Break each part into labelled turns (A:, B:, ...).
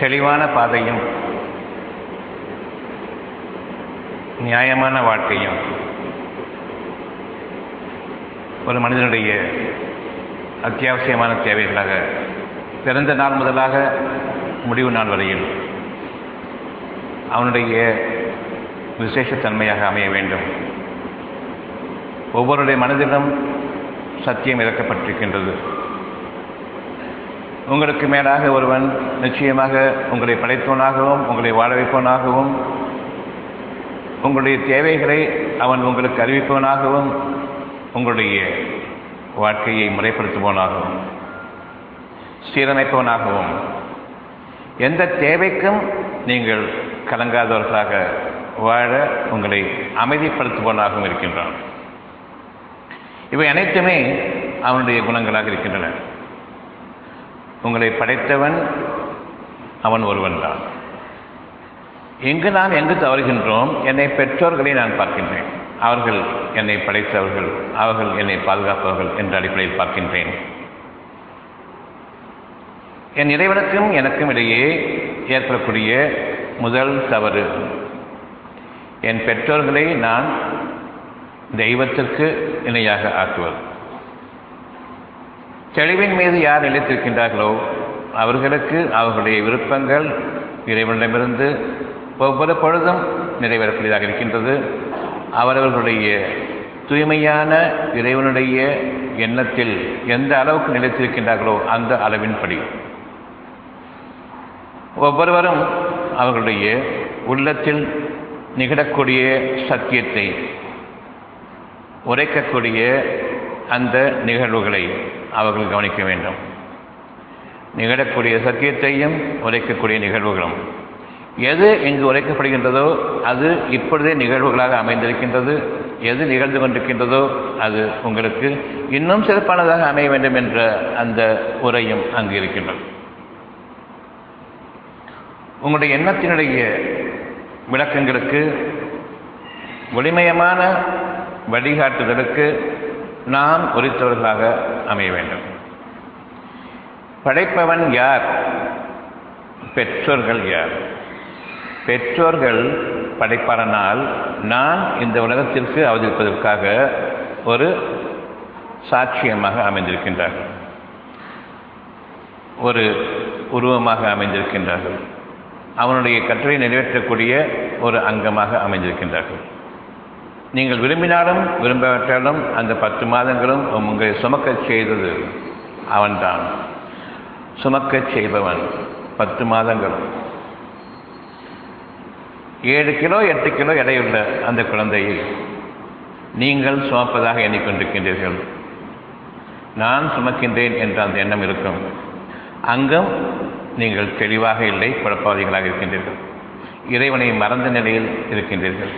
A: தெளிவான பாதையும் நியாயமான வாழ்க்கையும் ஒரு மனிதனுடைய அத்தியாவசியமான தேவைகளாக பிறந்த நாள் முதலாக முடிவு நாள் வரையில் அவனுடைய விசேஷத்தன்மையாக அமைய வேண்டும் ஒவ்வொருடைய மனதிலும் சத்தியம் இறக்கப்பட்டிருக்கின்றது உங்களுக்கு மேலாக ஒருவன் நிச்சயமாக உங்களை படைத்தவனாகவும் உங்களை வாழ வைப்பவனாகவும் உங்களுடைய தேவைகளை அவன் உங்களுக்கு அறிவிப்பவனாகவும் உங்களுடைய வாழ்க்கையை முறைப்படுத்துபவனாகவும் சீரமைப்பவனாகவும் எந்த தேவைக்கும் நீங்கள் கலங்காதவர்களாக வாழ உங்களை அமைதிப்படுத்துபவனாகவும் இருக்கின்றான் இவை அனைத்துமே அவனுடைய குணங்களாக இருக்கின்றன உங்களை படைத்தவன் அவன் ஒருவன் தான் எங்கு நாம் எங்கு தவறுகின்றோம் என்னை பெற்றோர்களை நான் பார்க்கின்றேன் அவர்கள் என்னை படைத்தவர்கள் அவர்கள் என்னை பாதுகாப்பவர்கள் என்ற அடிப்படையில் பார்க்கின்றேன் என் இறைவனுக்கும் எனக்கும் இடையே ஏற்படக்கூடிய முதல் தவறு என் பெற்றோர்களை நான் தெய்வத்திற்கு இணையாக ஆக்குவது தெளிவின் மீது யார் நிலைத்திருக்கின்றார்களோ அவர்களுக்கு அவர்களுடைய விருப்பங்கள் இறைவனிடமிருந்து ஒவ்வொரு பொழுதும் நிறைவேறக்கூடியதாக இருக்கின்றது அவரவர்களுடைய தூய்மையான இறைவனுடைய எண்ணத்தில் எந்த அளவுக்கு நிலைத்திருக்கின்றார்களோ அந்த அளவின்படி ஒவ்வொருவரும் அவர்களுடைய உள்ளத்தில் நிகழக்கூடிய சத்தியத்தை உரைக்கக்கூடிய அந்த நிகழ்வுகளை அவர்கள் கவனிக்க வேண்டும் நிகழக்கூடிய சத்தியத்தையும் உரைக்கக்கூடிய நிகழ்வுகளும் எது இங்கு உரைக்கப்படுகின்றதோ அது இப்பொழுதே நிகழ்வுகளாக அமைந்திருக்கின்றது எது நிகழ்ந்து கொண்டிருக்கின்றதோ அது உங்களுக்கு இன்னும் சிறப்பானதாக அமைய வேண்டும் என்ற அந்த உரையும் அங்கு இருக்கின்றது உங்களுடைய எண்ணத்தினுடைய விளக்கங்களுக்கு ஒளிமயமான வழிகாட்டுதலுக்கு நாம் உரித்தவர்களாக அமைய வேண்டும் படைப்பவன் யார் பெற்றோர்கள் யார் பெற்றோர்கள் படைப்பாளனால் நான் இந்த உலகத்திற்கு அவதரிப்பதற்காக ஒரு சாட்சியமாக அமைந்திருக்கின்றார்கள் ஒரு உருவமாக அமைந்திருக்கின்றார்கள் அவனுடைய கட்டளை நிறைவேற்றக்கூடிய ஒரு அங்கமாக அமைந்திருக்கின்றார்கள் நீங்கள் விரும்பினாலும் விரும்பாவிட்டாலும் அந்த பத்து மாதங்களும் உங்களை சுமக்கச் செய்தது அவன்தான் சுமக்கச் செய்பவன் பத்து மாதங்களும் ஏழு கிலோ எட்டு கிலோ எடையுள்ள அந்த குழந்தையை நீங்கள் சுமப்பதாக எண்ணிக்கொண்டிருக்கின்றீர்கள் நான் சுமக்கின்றேன் என்ற அந்த எண்ணம் இருக்கும் அங்கும் நீங்கள் தெளிவாக இல்லை குழப்பவாதிகளாக இருக்கின்றீர்கள் இறைவனை மறந்த நிலையில் இருக்கின்றீர்கள்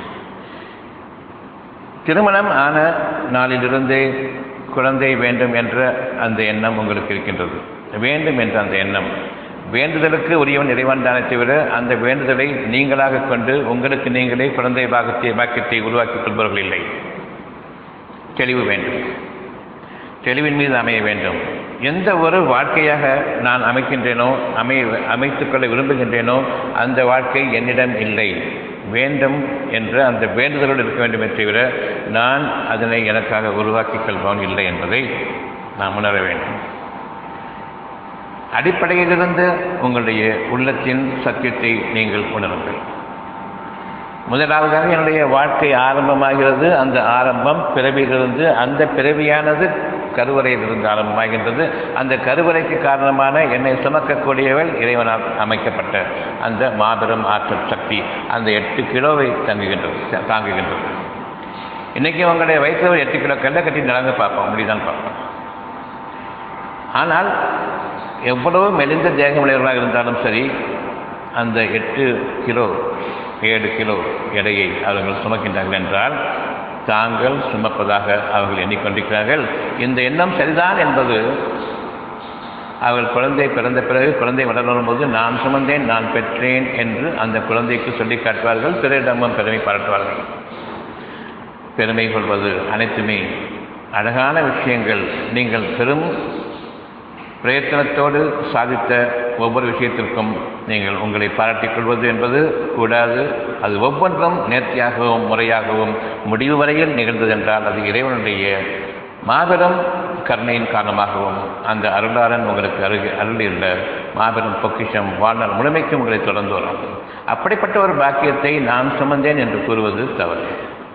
A: திருமணம் ஆன நாளிலிருந்தே குழந்தை வேண்டும் என்ற அந்த எண்ணம் உங்களுக்கு இருக்கின்றது வேண்டும் என்ற அந்த எண்ணம் வேண்டுதலுக்கு உரியவன் இறைவன் தானே தவிர அந்த வேண்டுதலை நீங்களாக கொண்டு உங்களுக்கு நீங்களே குழந்தை பாகத்தை பாக்கியத்தை உருவாக்கிக் கொள்பவர்கள் இல்லை தெளிவு வேண்டும் தெளிவின் மீது அமைய வேண்டும் எந்த ஒரு வாழ்க்கையாக நான் அமைக்கின்றேனோ அமை அமைத்துக்கொள்ள விரும்புகின்றேனோ அந்த வாழ்க்கை என்னிடம் இல்லை வேண்டும் என்ற அந்த வேண்டுதலோடு இருக்க வேண்டுமே தவிர நான் அதனை எனக்காக உருவாக்கிக் கொள்பவன் இல்லை என்பதை நாம் உணர வேண்டும் அடிப்படையிலிருந்து உங்களுடைய உள்ளத்தின் சத்தியத்தை நீங்கள் உணருங்கள் முதலாவதாக என்னுடைய வாழ்க்கை ஆரம்பமாகிறது அந்த ஆரம்பம் பிறவியிலிருந்து அந்த பிறவியானது கருவறையிலிருந்து ஆரம்பமாகின்றது அந்த கருவறைக்கு காரணமான என்னை சுமக்கக்கூடியவள் இறைவனால் அமைக்கப்பட்ட அந்த மாபெரும் ஆற்றல் சக்தி அந்த எட்டு கிலோவை தங்குகின்றது தாங்குகின்றது இன்றைக்கி உங்களுடைய வயசில் எட்டு கிலோ கல்லை கட்டி நடந்து பார்ப்போம் முடிதான் பார்ப்போம் ஆனால் எவ்வளவு மெலிந்த தேகமுடையவர்களாக இருந்தாலும் சரி அந்த எட்டு கிலோ ஏழு கிலோ எடையை அவர்கள் சுமக்கின்றார்கள் என்றால் தாங்கள் சுமப்பதாக அவர்கள் எண்ணிக்கொண்டிருக்கிறார்கள் இந்த எண்ணம் சரிதான் என்பது அவர்கள் குழந்தை பிறந்த பிறகு குழந்தை வளரும் போது நான் சுமந்தேன் நான் பெற்றேன் என்று அந்த குழந்தைக்கு சொல்லி காட்டுவார்கள் பிறரிடமும் பெருமை பாராட்டுவார்கள் பெருமை கொள்வது அனைத்துமே அழகான விஷயங்கள் நீங்கள் பெரும் பிரயத்தனத்தோடு சாதித்த ஒவ்வொரு விஷயத்திற்கும் நீங்கள் உங்களை பாராட்டிக் கொள்வது என்பது கூடாது அது ஒவ்வொன்றும் நேர்த்தியாகவும் முறையாகவும் முடிவு வரையில் நிகழ்ந்தது என்றால் அது இறைவனுடைய மாபெரும் கருணையின் காரணமாகவும் அந்த அருளாளன் உங்களுக்கு அருகு அருளியுள்ள மாபெரும் பொக்கிஷம் வாழ்நாள் முழுமைக்கும் உங்களை தொடர்ந்து வரும் அப்படிப்பட்ட ஒரு பாக்கியத்தை நான் சுமந்தேன் என்று கூறுவது தவறு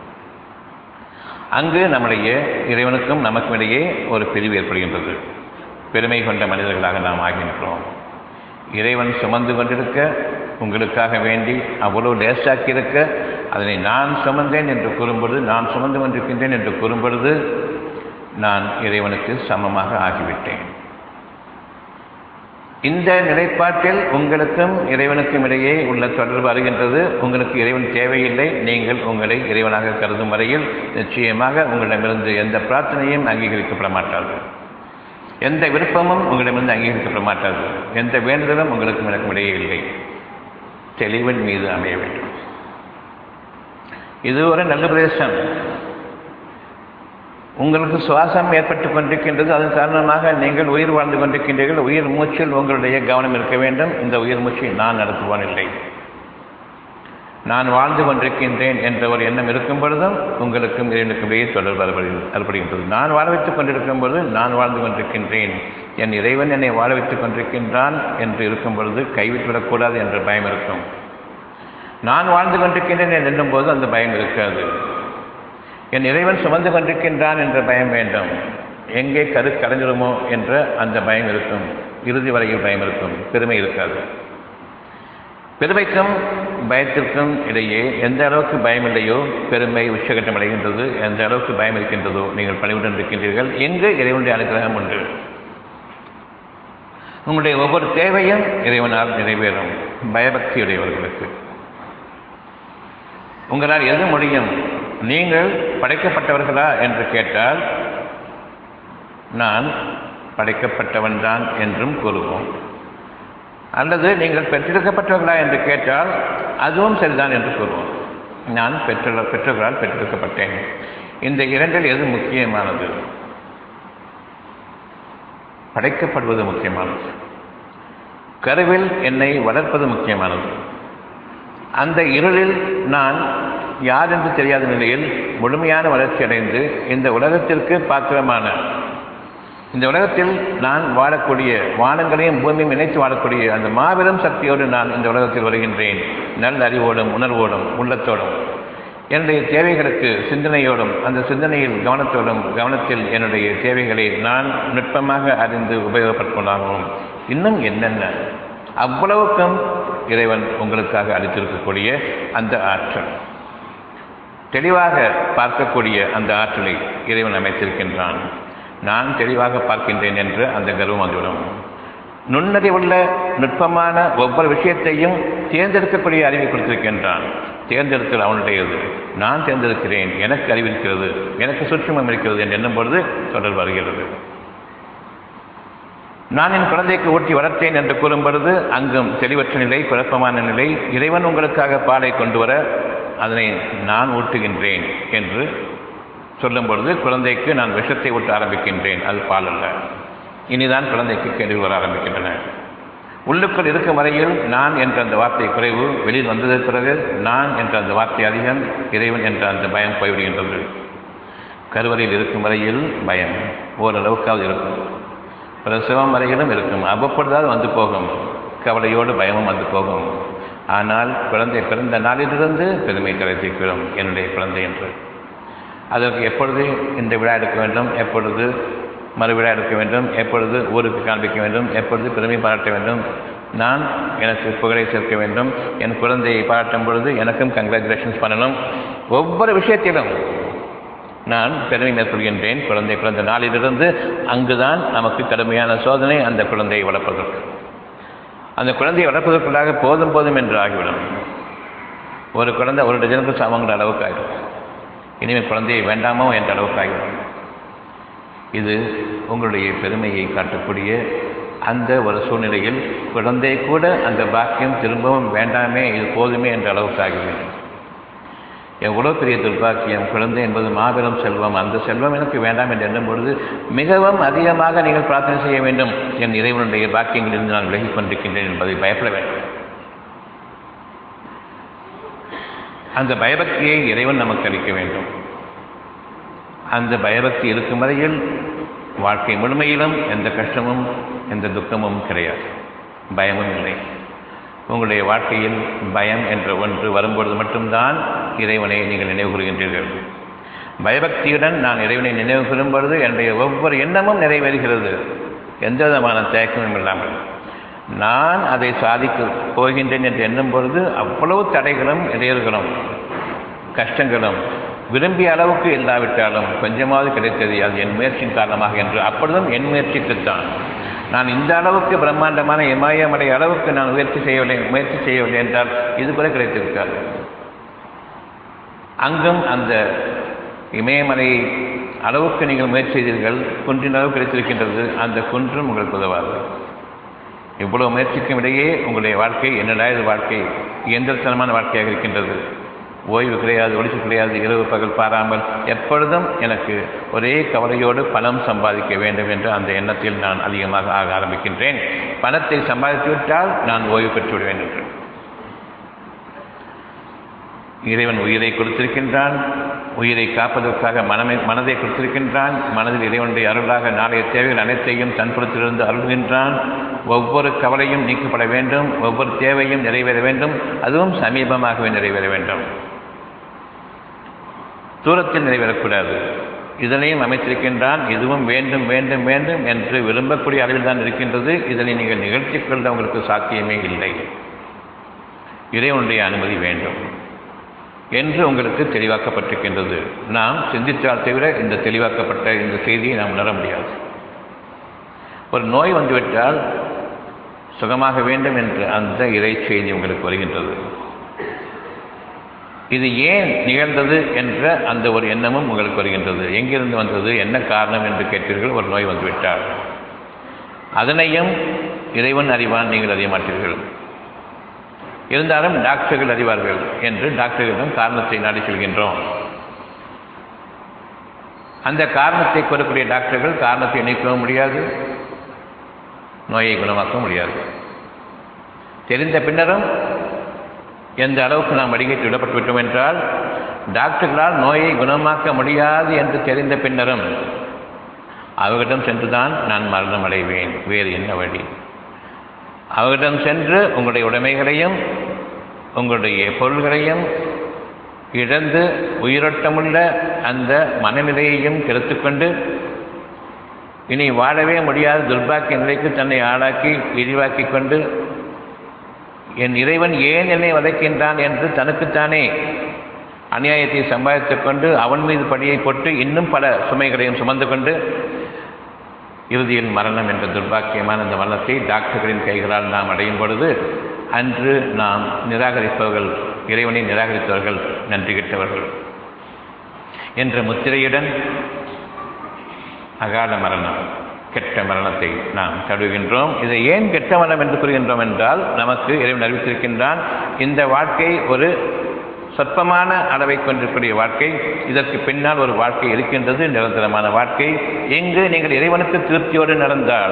A: அங்கு நம்முடைய இறைவனுக்கும் நமக்கும் இடையே ஒரு பிரிவு ஏற்படுகின்றது பெருமை கொண்ட மனிதர்களாக நாம் ஆகின்றோம் இறைவன் சுமந்து கொண்டிருக்க உங்களுக்காக வேண்டி அவ்வளவு லேசாக்கி இருக்க அதனை நான் சுமந்தேன் என்று கூறும்பொழுது நான் சுமந்து கொண்டிருக்கின்றேன் என்று கூறும்பொழுது நான் இறைவனுக்கு சமமாக ஆகிவிட்டேன் இந்த நிலைப்பாட்டில் உங்களுக்கும் இறைவனுக்கும் இடையே உள்ள தொடர்பு அறிகின்றது உங்களுக்கு இறைவன் தேவையில்லை நீங்கள் உங்களை இறைவனாக கருதும் வரையில் நிச்சயமாக உங்களிடமிருந்து எந்த பிரார்த்தனையும் அங்கீகரிக்கப்பட மாட்டாது எந்த விருப்பமும் உங்களிடமிருந்து அங்கீகரிக்கப்பட மாட்டாது எந்த வேண்டுதலும் உங்களுக்கும் எனக்கும் இடையே இல்லை தெளிவின் மீது அமைய வேண்டும் இது ஒரு நல்ல பிரதேசம் உங்களுக்கு சுவாசம் ஏற்பட்டு கொண்டிருக்கின்றது அதன் காரணமாக நீங்கள் உயிர் வாழ்ந்து கொண்டிருக்கின்றீர்கள் உயிர் மூச்சில் உங்களுடைய கவனம் இருக்க வேண்டும் இந்த உயிர் மூச்சை நான் நடத்துவான் இல்லை நான் வாழ்ந்து கொண்டிருக்கின்றேன் என்ற ஒரு எண்ணம் இருக்கும் பொழுதும் உங்களுக்கும் இறைவனுக்கும் இடையே தொடர்பு ஏற்படுகின்றது நான் வாழ வைத்துக் கொண்டிருக்கும் பொழுது நான் வாழ்ந்து கொண்டிருக்கின்றேன் என் இறைவன் என்னை வாழ வைத்துக் கொண்டிருக்கின்றான் என்று இருக்கும் பொழுது கைவிட்டுவிடக்கூடாது என்ற பயம் இருக்கும் நான் வாழ்ந்து கொண்டிருக்கின்றேன் என்று எண்ணும் போது அந்த பயம் இருக்காது என் இறைவன் சுமந்து கொண்டிருக்கின்றான் என்ற பயம் வேண்டும் எங்கே கரு கலைஞ்சிருமோ என்ற அந்த பயம் இருக்கும் இறுதி வரையில் பயம் இருக்கும் பெருமை இருக்காது பெருமைக்கும் பயத்திற்கும் இடையே எந்த அளவுக்கு பயம் இல்லையோ பெருமை உச்சகட்டம் அடைகின்றது எந்த அளவுக்கு பயம் இருக்கின்றதோ நீங்கள் பணிவுடன் இருக்கின்றீர்கள் எங்கு இறைவனுடைய அனுகிரகம் உண்டு உங்களுடைய ஒவ்வொரு தேவையும் இறைவனால் நிறைவேறும் பயபக்தியுடையவர்களுக்கு உங்களால் எது முடியும் நீங்கள் படைக்கப்பட்டவர்களா என்று கேட்டால் நான் படைக்கப்பட்டவன்தான் என்றும் கூறுவோம் அல்லது நீங்கள் பெற்றெடுக்கப்பட்டவர்களா என்று கேட்டால் அதுவும் சரிதான் என்று கூறுவோம் நான் பெற்ற பெற்றவர்களால் பெற்றெடுக்கப்பட்டேன் இந்த இரண்டில் எது முக்கியமானது படைக்கப்படுவது முக்கியமானது கருவில் என்னை வளர்ப்பது முக்கியமானது அந்த இருளில் நான் யார் என்று தெரியாத நிலையில் முழுமையான வளர்ச்சி அடைந்து இந்த உலகத்திற்கு பாத்திரமான இந்த உலகத்தில் நான் வாழக்கூடிய வானங்களையும் பூமியும் இணைத்து வாழக்கூடிய அந்த மாபெரும் சக்தியோடு நான் இந்த உலகத்தில் வருகின்றேன் நல்ல அறிவோடும் உணர்வோடும் உள்ளத்தோடும் என்னுடைய தேவைகளுக்கு சிந்தனையோடும் அந்த சிந்தனையில் கவனத்தோடும் கவனத்தில் என்னுடைய தேவைகளை நான் நுட்பமாக அறிந்து உபயோகப்படுத்துவதாகவும் இன்னும் என்னென்ன அவ்வளவுக்கும் இறைவன் உங்களுக்காக அளித்திருக்கக்கூடிய அந்த ஆற்றல் தெளிவாக பார்க்கக்கூடிய அந்த ஆற்றலை இறைவன் அமைத்திருக்கின்றான் நான் தெளிவாக பார்க்கின்றேன் என்று அந்த கர்வம் வந்துவிடும் நுண்ணறிவுள்ள நுட்பமான ஒவ்வொரு விஷயத்தையும் தேர்ந்தெடுக்கக்கூடிய அறிவை கொடுத்திருக்கின்றான் தேர்ந்தெடுத்தல் அவனுடையது நான் தேர்ந்தெடுக்கிறேன் எனக்கு அறிவிருக்கிறது எனக்கு சுற்றுமம் இருக்கிறது என்று எண்ணும் பொழுது தொடர்பு வருகிறது நான் என் குழந்தைக்கு ஊட்டி வளர்த்தேன் என்று கூறும் பொழுது அங்கும் தெளிவற்ற நிலை குழப்பமான நிலை இறைவன் உங்களுக்காக பாலை கொண்டு வர அதனை நான் ஊட்டுகின்றேன் என்று சொல்லும் பொழுது குழந்தைக்கு நான் விஷத்தை ஊட்ட ஆரம்பிக்கின்றேன் அது பால் அல்ல இனிதான் குழந்தைக்கு கேள்வி வர ஆரம்பிக்கின்றன உள்ளுக்குள் இருக்கும் வரையில் நான் என்ற அந்த வார்த்தை குறைவு வெளியில் வந்ததற்கு பிறகு நான் என்ற அந்த வார்த்தை அதிகம் இறைவன் என்ற அந்த பயம் போய்விடுகின்றது கருவறையில் இருக்கும் வரையில் பயம் ஓரளவுக்காவது இருக்கும் பிரசவம் வரையிலும் இருக்கும் அவ்வப்பொழுதாவது வந்து போகும் கவலையோடு பயமும் வந்து போகும் ஆனால் குழந்தை பிறந்த நாளிலிருந்து பெருமை கிடைத்திருக்கிறோம் என்னுடைய குழந்தை என்று அதற்கு எப்பொழுது இந்த விழா எடுக்க வேண்டும் எப்பொழுது மறு விழா எடுக்க வேண்டும் எப்பொழுது ஊருக்கு காண்பிக்க வேண்டும் எப்பொழுது பெருமை பாராட்ட வேண்டும் நான் எனக்கு புகழை சேர்க்க வேண்டும் என் குழந்தையை பாராட்டும் பொழுது எனக்கும் கங்க்ராச்சுலேஷன்ஸ் பண்ணணும் ஒவ்வொரு விஷயத்திலும் நான் பெருமை மேற்கொள்கின்றேன் குழந்தை பிறந்த நாளிலிருந்து அங்குதான் நமக்கு கடுமையான சோதனை அந்த குழந்தையை வளர்ப்பதற்கு அந்த குழந்தையை வளர்ப்பதற்குள்ளாக போதும் போதும் என்று ஆகிவிடும் ஒரு குழந்தை ஒரு டஜனுக்கு சமங்கிற அளவுக்கு ஆகிடும் இனிமேல் குழந்தையை வேண்டாமோ என்ற அளவுக்கு ஆகிவிடும் இது உங்களுடைய பெருமையை காட்டக்கூடிய அந்த ஒரு சூழ்நிலையில் குழந்தை கூட அந்த பாக்கியம் திரும்பவும் வேண்டாமே இது போதுமே என்ற அளவுக்கு ஆகிவிடும் எவ்வளோ பெரிய துர்பாக்கியம் குழந்தை என்பது மாபெரும் செல்வம் அந்த செல்வம் எனக்கு வேண்டாம் என்று எண்ணும் பொழுது மிகவும் அதிகமாக நீங்கள் பிரார்த்தனை செய்ய வேண்டும் என் இறைவனுடைய பாக்கியங்களிலிருந்து நான் விலகிக் கொண்டிருக்கின்றேன் என்பதை பயப்பட வேண்டும் அந்த பயபக்தியை இறைவன் நமக்கு அளிக்க வேண்டும் அந்த பயபக்தி இருக்கும் வரையில் வாழ்க்கை முழுமையிலும் எந்த கஷ்டமும் எந்த துக்கமும் கிடையாது பயமும் இல்லை உங்களுடைய வாழ்க்கையில் பயம் என்ற ஒன்று வரும்பொழுது மட்டும்தான் இறைவனை நீங்கள் நினைவு கூறுகின்றீர்கள் பயபக்தியுடன் நான் இறைவனை நினைவு கூறும் பொழுது என்னுடைய ஒவ்வொரு எண்ணமும் நிறைவேறுகிறது எந்த விதமான தேக்கமும் இல்லாமல் நான் அதை சாதிக்க போகின்றேன் என்று எண்ணும் பொழுது அவ்வளவு தடைகளும் இடையூறுகளும் கஷ்டங்களும் விரும்பிய அளவுக்கு இல்லாவிட்டாலும் கொஞ்சமாவது கிடைத்தது அது என் முயற்சியின் காரணமாக என்று அப்பொழுதும் என் முயற்சிக்குத்தான் நான் இந்த அளவுக்கு பிரம்மாண்டமான இமயமலை அளவுக்கு நான் முயற்சி செய்யவில்லை முயற்சி செய்யவில்லை என்றால் இது கூட கிடைத்திருக்காது அங்கும் அந்த இமயமலை அளவுக்கு நீங்கள் முயற்சி செய்தீர்கள் குன்றின் அளவு கிடைத்திருக்கின்றது அந்த குன்றும் உங்களுக்கு உதவாது இவ்வளவு முயற்சிக்கும் இடையே உங்களுடைய வாழ்க்கை என்னடா இது வாழ்க்கை இயந்திரத்தனமான வாழ்க்கையாக இருக்கின்றது ஓய்வு கிடையாது ஒழிச்சு கிடையாது இரவு பகல் பாராமல் எப்பொழுதும் எனக்கு ஒரே கவலையோடு பணம் சம்பாதிக்க வேண்டும் என்று அந்த எண்ணத்தில் நான் அதிகமாக ஆக ஆரம்பிக்கின்றேன் பணத்தை சம்பாதித்து விட்டால் நான் ஓய்வு பெற்று விடுவேன் என்று இறைவன் உயிரை கொடுத்திருக்கின்றான் உயிரை காப்பதற்காக மனமை மனதை கொடுத்திருக்கின்றான் மனதில் இறைவனுடைய அருளாக நாளைய தேவைகள் அனைத்தையும் தன்புறத்திலிருந்து அருள்கின்றான் ஒவ்வொரு கவலையும் நீக்கப்பட வேண்டும் ஒவ்வொரு தேவையும் நிறைவேற வேண்டும் அதுவும் சமீபமாகவே நிறைவேற வேண்டும் தூரத்தில் நிறைவேறக்கூடாது இதனையும் அமைத்திருக்கின்றான் இதுவும் வேண்டும் வேண்டும் வேண்டும் என்று விரும்பக்கூடிய அளவில் தான் இருக்கின்றது இதனை நீங்கள் நிகழ்த்தி கொள்ள உங்களுக்கு சாத்தியமே இல்லை இறைவனுடைய அனுமதி வேண்டும் என்று உங்களுக்கு தெளிவாக்கப்பட்டிருக்கின்றது நாம் சிந்தித்தால் தவிர இந்த தெளிவாக்கப்பட்ட இந்த செய்தியை நாம் உணர முடியாது ஒரு நோய் வந்துவிட்டால் சுகமாக வேண்டும் என்று அந்த இறை செய்தி உங்களுக்கு வருகின்றது இது ஏன் நிகழ்ந்தது என்ற அந்த ஒரு எண்ணமும் உங்களுக்கு வருகின்றது எங்கிருந்து வந்தது என்ன காரணம் என்று கேட்டீர்கள் ஒரு நோய் வந்துவிட்டால் அதனையும் இறைவன் அறிவான் நீங்கள் அறிய மாட்டீர்கள் இருந்தாலும் டாக்டர்கள் அறிவார்கள் என்று டாக்டர்களிடம் காரணத்தை நாடி செல்கின்றோம் அந்த காரணத்தை கூறக்கூடிய டாக்டர்கள் காரணத்தை நீக்கவும் முடியாது நோயை குணமாக்க முடியாது தெரிந்த பின்னரும் எந்த அளவுக்கு நாம் வடிகட்டி விடப்பட்டு விட்டோம் என்றால் டாக்டர்களால் நோயை குணமாக்க முடியாது என்று தெரிந்த பின்னரும் அவர்களிடம் சென்றுதான் நான் மரணம் அடைவேன் வேறு என்ன வழி அவர்களிடம் சென்று உங்களுடைய உடைமைகளையும் உங்களுடைய பொருள்களையும் இழந்து உயிரோட்டமுள்ள அந்த மனநிலையையும் கெடுத்துக்கொண்டு இனி வாழவே முடியாத துர்பாக்கிய நிலைக்கு தன்னை ஆளாக்கி இழிவாக்கி கொண்டு என் இறைவன் ஏன் என்னை வதைக்கின்றான் என்று தனக்குத்தானே அநியாயத்தை சம்பாதித்துக் கொண்டு அவன் மீது பணியை போட்டு இன்னும் பல சுமைகளையும் சுமந்து கொண்டு இறுதியில் மரணம் என்ற துர்பாக்கியமான இந்த மரணத்தை டாக்டர்களின் கைகளால் நாம் அடையும் பொழுது அன்று நாம் நிராகரிப்பவர்கள் இறைவனை நிராகரித்தவர்கள் நன்றி கெட்டவர்கள் என்ற முத்திரையுடன் அகால மரணம் கெட்ட மரணத்தை நாம் தடுகின்றோம் இதை ஏன் கெட்ட மரணம் என்று கூறுகின்றோம் என்றால் நமக்கு இறைவன் அறிவித்திருக்கின்றான் இந்த வாழ்க்கை ஒரு சொற்பமான அளவை கொண்டிருக்கூடிய வாழ்க்கை இதற்கு பின்னால் ஒரு வாழ்க்கை இருக்கின்றது நிரந்தரமான வாழ்க்கை எங்கு நீங்கள் இறைவனுக்கு திருப்தியோடு நடந்தால்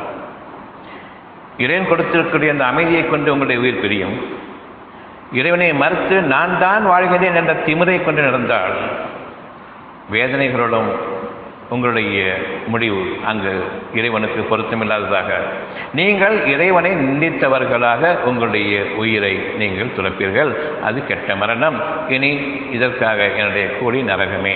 A: இறைவன் கொடுத்திருக்கக்கூடிய அந்த அமைதியை கொண்டு உங்களுடைய உயிர் பிரியும் இறைவனை மறுத்து நான் தான் வாழ்கிறேன் என்ற திமிரை கொண்டு நடந்தால் வேதனைகளோடும் உங்களுடைய முடிவு அங்கு இறைவனுக்கு பொருத்தமில்லாததாக நீங்கள் இறைவனை நிந்தித்தவர்களாக உங்களுடைய உயிரை நீங்கள் துறப்பீர்கள் அது கெட்ட மரணம் இனி இதற்காக என்னுடைய கூலி நரகமே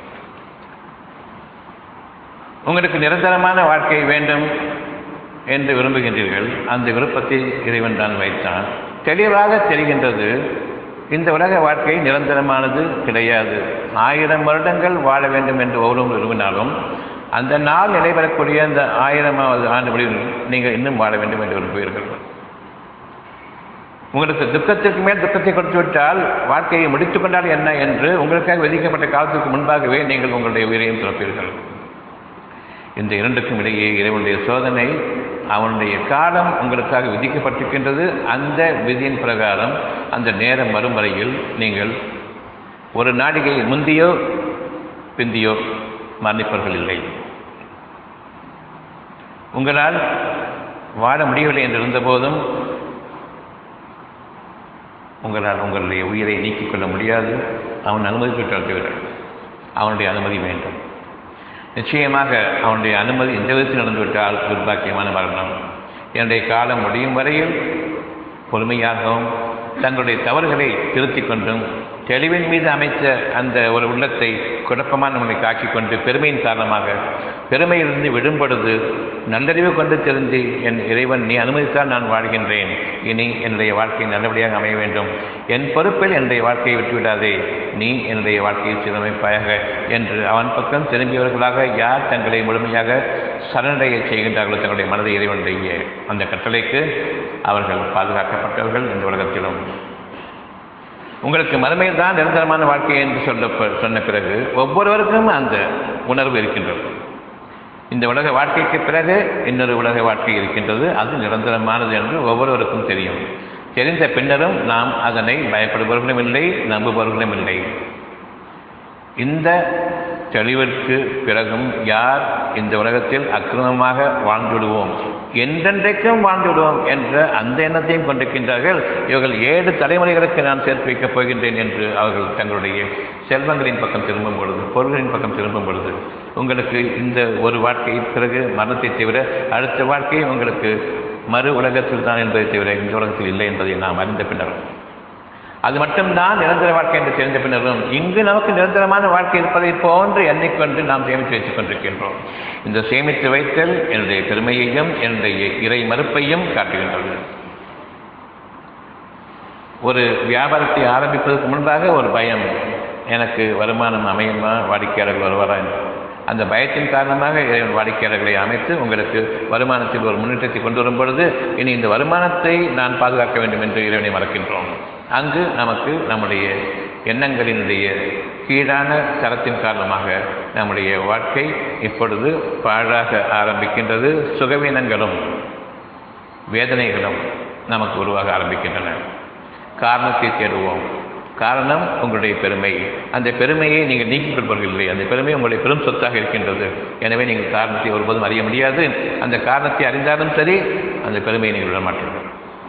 A: உங்களுக்கு நிரந்தரமான வாழ்க்கை வேண்டும் என்று விரும்புகின்றீர்கள் அந்த விருப்பத்தை இறைவன் தான் வைத்தான் தெளிவாக தெரிகின்றது இந்த உலக வாழ்க்கை நிரந்தரமானது கிடையாது ஆயிரம் வருடங்கள் வாழ வேண்டும் என்று ஒவ்வொரு விரும்பினாலும் அந்த நாள் நடைபெறக்கூடிய அந்த ஆயிரமாவது ஆண்டு முடிவில் நீங்கள் இன்னும் வாழ வேண்டும் என்று விரும்புவீர்கள் உங்களுக்கு துக்கத்திற்கு மேல் துக்கத்தை கொடுத்து விட்டால் வாழ்க்கையை முடித்துக் கொண்டால் என்ன என்று உங்களுக்காக விதிக்கப்பட்ட காலத்துக்கு முன்பாகவே நீங்கள் உங்களுடைய உயிரையும் துறப்பீர்கள் இந்த இரண்டுக்கும் இடையே இறைவனுடைய சோதனை அவனுடைய காலம் உங்களுக்காக விதிக்கப்பட்டிருக்கின்றது அந்த விதியின் பிரகாரம் அந்த நேரம் வரும் வரையில் நீங்கள் ஒரு நாடிகை முந்தியோ பிந்தியோ மரணிப்பவர்கள் இல்லை உங்களால் வாழ முடியவில்லை என்று இருந்தபோதும் உங்களால் உங்களுடைய உயிரை நீக்கிக் கொள்ள முடியாது அவன் அனுமதி பெற்றால் தவிர அவனுடைய அனுமதி வேண்டும் நிச்சயமாக அவனுடைய அனுமதி இந்த விதத்தில் நடந்துவிட்டால் துர்பாக்கியமான மரணம் என்னுடைய காலம் முடியும் வரையில் பொறுமையாகவும் தங்களுடைய தவறுகளை திருத்திக் கொண்டும் தெளிவின் மீது அமைத்த அந்த ஒரு உள்ளத்தை குழப்பமான நம்மளை காக்கிக் கொண்டு பெருமையின் காரணமாக பெருமையிலிருந்து விடும் பொழுது நல்லறிவு கொண்டு தெரிந்து என் இறைவன் நீ அனுமதித்தால் நான் வாழ்கின்றேன் இனி என்னுடைய வாழ்க்கை நல்லபடியாக அமைய வேண்டும் என் பொறுப்பில் என்னுடைய வாழ்க்கையை விட்டுவிடாதே நீ என்னுடைய வாழ்க்கையை சீரமைப்பாயாக என்று அவன் பக்கம் திரும்பியவர்களாக யார் தங்களை முழுமையாக சரணடைய செய்கின்றார்களோ தங்களுடைய மனதை இறைவனுடைய அந்த கட்டளைக்கு அவர்கள் பாதுகாக்கப்பட்டவர்கள் இந்த உலகத்திலும் உங்களுக்கு மறுமையில் தான் நிரந்தரமான வாழ்க்கை என்று சொல்ல சொன்ன பிறகு ஒவ்வொருவருக்கும் அந்த உணர்வு இருக்கின்றது இந்த உலக வாழ்க்கைக்கு பிறகு இன்னொரு உலக வாழ்க்கை இருக்கின்றது அது நிரந்தரமானது என்று ஒவ்வொருவருக்கும் தெரியும் தெரிந்த பின்னரும் நாம் அதனை பயப்படுபவர்களும் இல்லை நம்புபவர்களும் இல்லை இந்த தெளிவிற்கு பிறகும் யார் இந்த உலகத்தில் அக்கிரமமாக வாழ்ந்துவிடுவோம் என்றென்றைக்கும் வாழ்ந்துவிடுவோம் என்ற அந்த எண்ணத்தையும் கொண்டிருக்கின்றார்கள் இவர்கள் ஏழு தலைமுறைகளுக்கு நான் சேர்த்து வைக்கப் போகின்றேன் என்று அவர்கள் தங்களுடைய செல்வங்களின் பக்கம் திரும்பும் பொழுது பொருள்களின் பக்கம் திரும்பும் பொழுது உங்களுக்கு இந்த ஒரு வாழ்க்கை பிறகு மரணத்தை தவிர அடுத்த வாழ்க்கை உங்களுக்கு மறு உலகத்தில் தான் என்பதை தவிர இந்த உலகத்தில் இல்லை என்பதை நாம் அறிந்த பின்னரும் அது மட்டும்தான் நிரந்தர வாழ்க்கை என்று தெரிந்த பின்னரும் இங்கு நமக்கு நிரந்தரமான வாழ்க்கை இருப்பதை போன்று எண்ணிக்கொண்டு நாம் சேமித்து வைத்துக் கொண்டிருக்கின்றோம் இந்த சேமித்து வைத்தல் என்னுடைய பெருமையையும் என்னுடைய இறை மறுப்பையும் காட்டுகின்றது ஒரு வியாபாரத்தை ஆரம்பிப்பதற்கு முன்பாக ஒரு பயம் எனக்கு வருமானம் அமையுமா வாடிக்கையாளர்கள் வருவாரா என்று அந்த பயத்தின் காரணமாக இறைவன் வாடிக்கையாளர்களை அமைத்து உங்களுக்கு வருமானத்தில் ஒரு முன்னேற்றத்தை கொண்டு வரும் பொழுது இனி இந்த வருமானத்தை நான் பாதுகாக்க வேண்டும் என்று இறைவனை மறக்கின்றோம் அங்கு நமக்கு நம்முடைய எண்ணங்களினுடைய கீழான தரத்தின் காரணமாக நம்முடைய வாழ்க்கை இப்பொழுது பாழாக ஆரம்பிக்கின்றது சுகவீனங்களும் வேதனைகளும் நமக்கு உருவாக ஆரம்பிக்கின்றன காரணத்தை தேடுவோம் காரணம் உங்களுடைய பெருமை அந்த பெருமையை நீங்கள் நீக்கிக் கொள்பவர்கள் இல்லை அந்த பெருமை உங்களுடைய பெரும் சொத்தாக இருக்கின்றது எனவே நீங்கள் காரணத்தை ஒருபோதும் அறிய முடியாது அந்த காரணத்தை அறிந்தாலும் சரி அந்த பெருமையை நீங்கள் விட மாட்டீர்கள்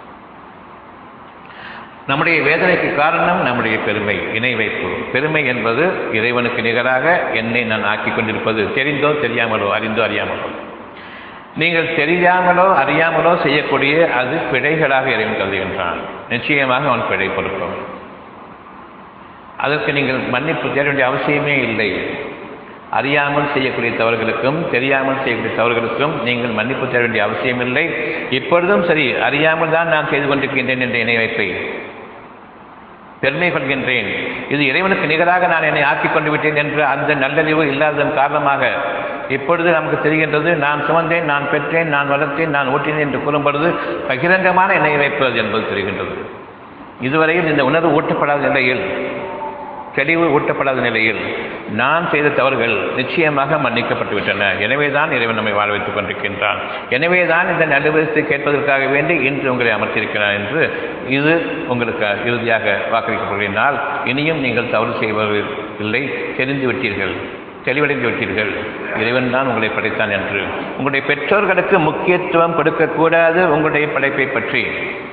A: நம்முடைய வேதனைக்கு காரணம் நம்முடைய பெருமை இணை வைப்பு பெருமை என்பது இறைவனுக்கு நிகராக என்னை நான் ஆக்கிக் கொண்டிருப்பது தெரிந்தோ தெரியாமலோ அறிந்தோ அறியாமலோ நீங்கள் தெரியாமலோ அறியாமலோ செய்யக்கூடிய அது பிழைகளாக இறைவன் கருதுகின்றான் நிச்சயமாக அவன் பிழை பொறுப்பவன் அதற்கு நீங்கள் மன்னிப்பு தேட வேண்டிய அவசியமே இல்லை அறியாமல் செய்யக்கூடிய தவறுகளுக்கும் தெரியாமல் செய்யக்கூடிய தவறுகளுக்கும் நீங்கள் மன்னிப்பு தேட வேண்டிய அவசியமில்லை இப்பொழுதும் சரி அறியாமல் தான் நான் செய்து கொண்டிருக்கின்றேன் என்ற இணை வைப்பை பெருமை கொள்கின்றேன் இது இறைவனுக்கு நிகராக நான் என்னை ஆக்கிக் கொண்டு விட்டேன் என்ற அந்த நல்லறிவு இல்லாததன் காரணமாக இப்பொழுது நமக்கு தெரிகின்றது நான் சுமந்தேன் நான் பெற்றேன் நான் வளர்த்தேன் நான் ஊட்டினேன் என்று கூறும் பொழுது பகிரங்கமான இணை வைப்பது என்பது தெரிகின்றது இதுவரையில் இந்த உணர்வு ஊட்டப்படாத நிலையில் தெளிவு ஊட்டப்படாத நிலையில் நான் செய்த தவறுகள் நிச்சயமாக மன்னிக்கப்பட்டு விட்டன எனவே தான் இறைவன் நம்மை வாழ வைத்துக் கொண்டிருக்கின்றான் எனவே தான் இந்த நடுவரிசை கேட்பதற்காக வேண்டி இன்று உங்களை அமர்த்தியிருக்கிறான் என்று இது உங்களுக்கு இறுதியாக வாக்களிக்கப்படுகிறனால் இனியும் நீங்கள் தவறு செய்பவர்கள் இல்லை தெரிந்து விட்டீர்கள் தெளிவடைந்து விட்டீர்கள் இறைவன் தான் உங்களை படைத்தான் என்று உங்களுடைய பெற்றோர்களுக்கு முக்கியத்துவம் கொடுக்கக்கூடாது உங்களுடைய படைப்பை பற்றி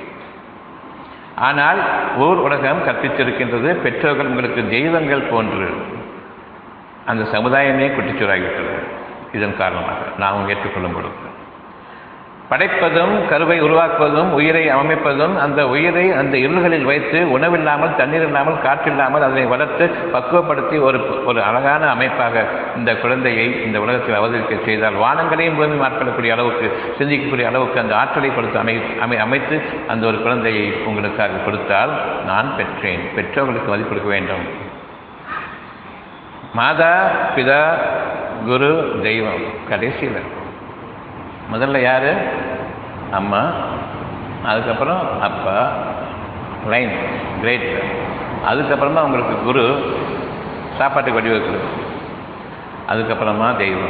A: ஆனால் ஊர் உலகம் கற்பித்திருக்கின்றது பெற்றோர்கள் உங்களுக்கு தெய்வங்கள் போன்று அந்த சமுதாயமே குட்டிச்சூராகிவிட்டது இதன் காரணமாக நாம் ஏற்றுக்கொள்ளும் பொழுது படைப்பதும் கருவை உருவாக்குவதும் உயிரை அமைப்பதும் அந்த உயிரை அந்த இருள்களில் வைத்து உணவில்லாமல் தண்ணீர் இல்லாமல் காற்றில்லாமல் அதனை வளர்த்து பக்குவப்படுத்தி ஒரு ஒரு அழகான அமைப்பாக இந்த குழந்தையை இந்த உலகத்தில் அவதரிக்க செய்தால் வானங்களையும் பூமி மாற்றக்கூடிய அளவுக்கு சிந்திக்கக்கூடிய அளவுக்கு அந்த ஆற்றலை கொடுத்து அமை அமை அமைத்து அந்த ஒரு குழந்தையை உங்களுக்காக கொடுத்தால் நான் பெற்றேன் பெற்றோர்களுக்கு மதிப்பு கொடுக்க வேண்டும் மாதா பிதா குரு தெய்வம் கடைசியில் முதல்ல யார் அம்மா அதுக்கப்புறம் அப்பா லைன் கிரேட் அதுக்கப்புறமா உங்களுக்கு குரு சாப்பாட்டுக்கு வடிவகுக்கிறது அதுக்கப்புறமா தெய்வம்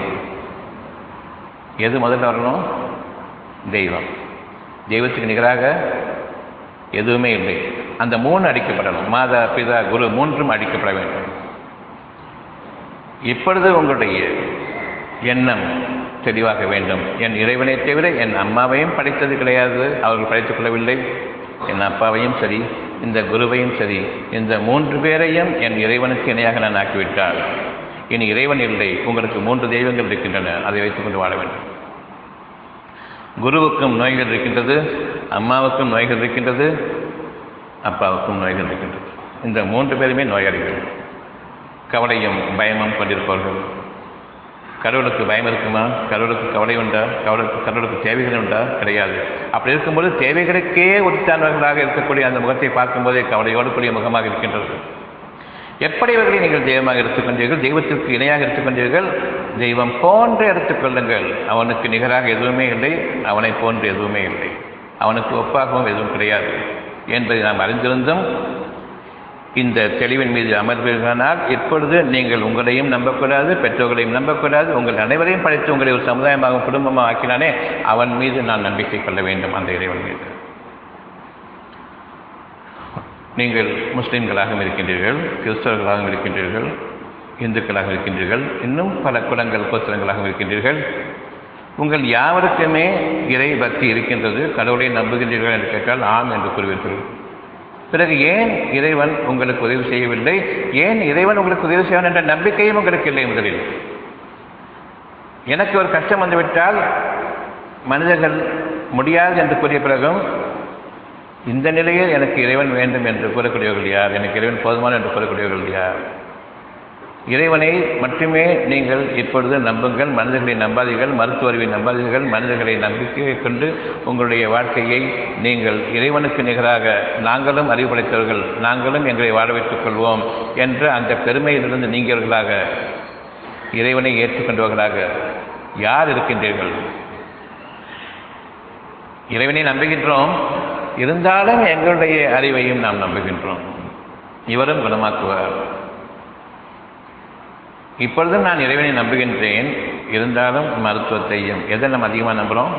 A: எது முதல்ல வரணும் தெய்வம் தெய்வத்துக்கு நிகராக எதுவுமே இல்லை அந்த மூணு அடிக்கப்படணும் மாதா பிதா குரு மூன்றும் அடிக்கப்பட வேண்டும் இப்பொழுது உங்களுடைய எண்ணம் தெளிவாக வேண்டும் என் இறைவனை தவிர என் அம்மாவையும் படைத்தது கிடையாது அவர்கள் படைத்துக் கொள்ளவில்லை என் அப்பாவையும் சரி இந்த குருவையும் சரி இந்த மூன்று பேரையும் என் இறைவனுக்கு இணையாக நான் ஆக்கிவிட்டால் இனி இறைவன் இல்லை உங்களுக்கு மூன்று தெய்வங்கள் இருக்கின்றன அதை வைத்துக்கொண்டு வாழ வேண்டும் குருவுக்கும் நோய்கள் இருக்கின்றது அம்மாவுக்கும் நோய்கள் இருக்கின்றது அப்பாவுக்கும் நோய்கள் இருக்கின்றது இந்த மூன்று பேருமே நோயாளிகள் கவலையும் பயமும் கொண்டிருப்பவர்கள் கடவுளுக்கு பயம் இருக்குமா கடவுளுக்கு கவலை உண்டா கடவுளுக்கு கடவுளுக்கு தேவைகள் உண்டா கிடையாது அப்படி இருக்கும்போது தேவைகளுக்கே உரித்தானவர்களாக இருக்கக்கூடிய அந்த முகத்தை பார்க்கும்போதே கவலையோடு கூடிய முகமாக இருக்கின்றது எப்படி இவர்களை நீங்கள் தெய்வமாக எடுத்துக்கொண்டீர்கள் தெய்வத்திற்கு இணையாக எடுத்துக்கொண்டீர்கள் தெய்வம் போன்று எடுத்துக்கொள்ளுங்கள் அவனுக்கு நிகராக எதுவுமே இல்லை அவனை போன்று எதுவுமே இல்லை அவனுக்கு ஒப்பாகவும் எதுவும் கிடையாது என்பதை நாம் அறிந்திருந்தும் இந்த தெளிவின் மீது அமர்வீர்களானால் இப்பொழுது நீங்கள் உங்களையும் நம்பக்கூடாது பெற்றோர்களையும் நம்பக்கூடாது உங்கள் அனைவரையும் படைத்து உங்களை ஒரு சமுதாயமாக குடும்பமாக ஆக்கினானே அவன் மீது நான் நம்பிக்கை கொள்ள வேண்டும் அந்த இறைவன் மீது நீங்கள் முஸ்லீம்களாகவும் இருக்கின்றீர்கள் கிறிஸ்தவர்களாகவும் இருக்கின்றீர்கள் இந்துக்களாக இருக்கின்றீர்கள் இன்னும் பல குலங்கள் கோத்திரங்களாகவும் இருக்கின்றீர்கள் உங்கள் யாவருக்குமே இறை பக்தி இருக்கின்றது கடவுளை நம்புகின்றீர்கள் என்று கேட்டால் ஆம் என்று கூறுவீர்கள் பிறகு ஏன் இறைவன் உங்களுக்கு உதவி செய்யவில்லை ஏன் இறைவன் உங்களுக்கு உதவி செய்வான் என்ற நம்பிக்கையும் உங்களுக்கு இல்லை முதலில் எனக்கு ஒரு கஷ்டம் வந்துவிட்டால் மனிதர்கள் முடியாது என்று கூறிய பிறகும் இந்த நிலையில் எனக்கு இறைவன் வேண்டும் என்று கூறக்கூடியவர்கள் யார் எனக்கு இறைவன் போதுமான என்று கூறக்கூடியவர்கள் யார் இறைவனை மட்டுமே நீங்கள் இப்பொழுது நம்புங்கள் மனிதர்களை நம்பாதீர்கள் மருத்துவ அறிவை நம்பாதீர்கள் மனிதர்களை நம்பிக்கை கொண்டு உங்களுடைய வாழ்க்கையை நீங்கள் இறைவனுக்கு நிகராக நாங்களும் அறிவு படைத்தவர்கள் நாங்களும் எங்களை வாழ வைத்துக் கொள்வோம் என்ற அந்த பெருமையிலிருந்து நீங்கியவர்களாக இறைவனை ஏற்றுக்கொண்டவர்களாக யார் இருக்கின்றீர்கள் இறைவனை நம்புகின்றோம் இருந்தாலும் எங்களுடைய அறிவையும் நாம் நம்புகின்றோம் இவரும் குணமாக்குவார் இப்பொழுதும் நான் இறைவனை நம்புகின்றேன் இருந்தாலும் மருத்துவத்தையும் எதை நம்ம அதிகமாக நம்புகிறோம்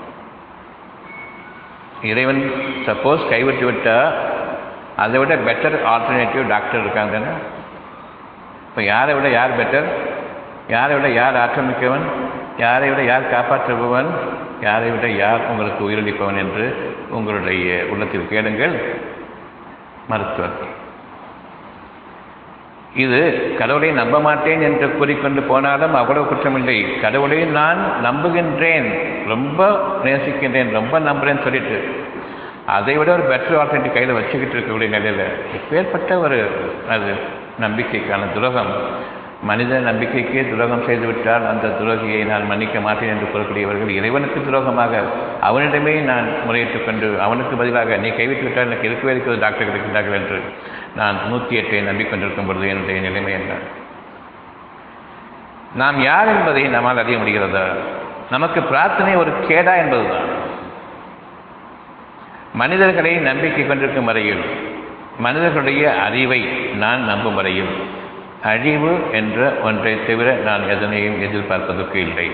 A: இறைவன் சப்போஸ் கைவிட்டு விட்டால் அதை விட பெட்டர் ஆல்டர்னேட்டிவ் டாக்டர் இருக்காங்க தானே இப்போ யாரை விட யார் பெட்டர் யாரை விட யார் ஆக்கிரமிக்கவன் யாரை விட யார் காப்பாற்றுபவன் யாரை விட யார் உங்களுக்கு உயிரிழப்பவன் என்று உங்களுடைய உள்ளத்தில் கேளுங்கள் மருத்துவர் இது கடவுளை நம்ப மாட்டேன் என்று கூறிக்கொண்டு போனாலும் அவ்வளவு குற்றமில்லை கடவுளை நான் நம்புகின்றேன் ரொம்ப நேசிக்கின்றேன் ரொம்ப நம்புறேன்னு சொல்லிட்டு அதை விட ஒரு பெட்டர் ஆல்டர்னேட்டிவ் கையில் வச்சுக்கிட்டு இருக்கக்கூடிய நிலையில் எப்பேற்பட்ட ஒரு அது நம்பிக்கைக்கான துரோகம் மனித நம்பிக்கைக்கே துரோகம் செய்துவிட்டால் அந்த துரோகியை நான் மன்னிக்க மாட்டேன் என்று கூறக்கூடியவர்கள் இறைவனுக்கு துரோகமாக அவனிடமே நான் முறையிட்டுக் கொண்டு அவனுக்கு பதிலாக நீ கைவிட்டு விட்டால் எனக்கு இருக்கவே இருக்கிறது டாக்டர் இருக்கின்றார்கள் என்று நான் நூற்றி எட்டை நம்பிக்கொண்டிருக்கும் பொழுது என்னுடைய நிலைமை என்ன நாம் யார் என்பதை நம்மால் அறிய முடிகிறதா நமக்கு பிரார்த்தனை ஒரு கேடா என்பதுதான் மனிதர்களை நம்பிக்கை கொண்டிருக்கும் வரையில் மனிதர்களுடைய அறிவை நான் நம்பும் வரையில் அழிவு என்ற ஒன்றை தவிர நான் எதனையும் எதிர்பார்ப்பதற்கு இல்லை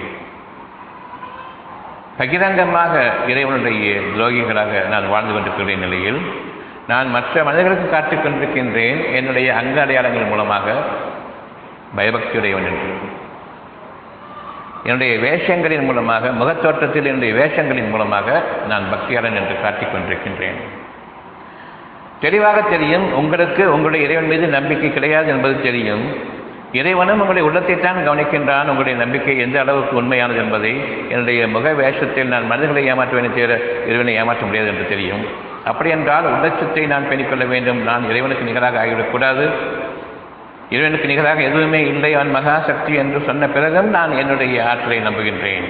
A: பகிரங்கமாக இறைவனுடைய துரோகிகளாக நான் வாழ்ந்து கொண்டிருக்கிற நிலையில் நான் மற்ற மனிதர்களுக்கு காட்டிக் கொண்டிருக்கின்றேன் என்னுடைய அங்க அடையாளங்கள் மூலமாக பயபக்தியுடையவன் என்று என்னுடைய வேஷங்களின் மூலமாக முகத்தோற்றத்தில் என்னுடைய வேஷங்களின் மூலமாக நான் பக்தியாளன் என்று காட்டிக் கொண்டிருக்கின்றேன் தெளிவாக தெரியும் உங்களுக்கு உங்களுடைய இறைவன் மீது நம்பிக்கை கிடையாது என்பது தெரியும் இறைவனும் உங்களுடைய உள்ளத்தை தான் கவனிக்கின்றான் உங்களுடைய நம்பிக்கை எந்த அளவுக்கு உண்மையானது என்பதை என்னுடைய முக வேஷத்தில் நான் மனிதர்களை ஏமாற்றுவேனே தவிர இறைவனை ஏமாற்ற முடியாது என்று தெரியும் அப்படி என்றால் உள்ளச்சத்தை நான் பேணிக்கொள்ள வேண்டும் நான் இறைவனுக்கு நிகராக ஆகிவிடக்கூடாது இறைவனுக்கு நிகராக எதுவுமே இல்லை அவன் மகாசக்தி என்று சொன்ன பிறகும் நான் என்னுடைய ஆற்றலை நம்புகின்றேன்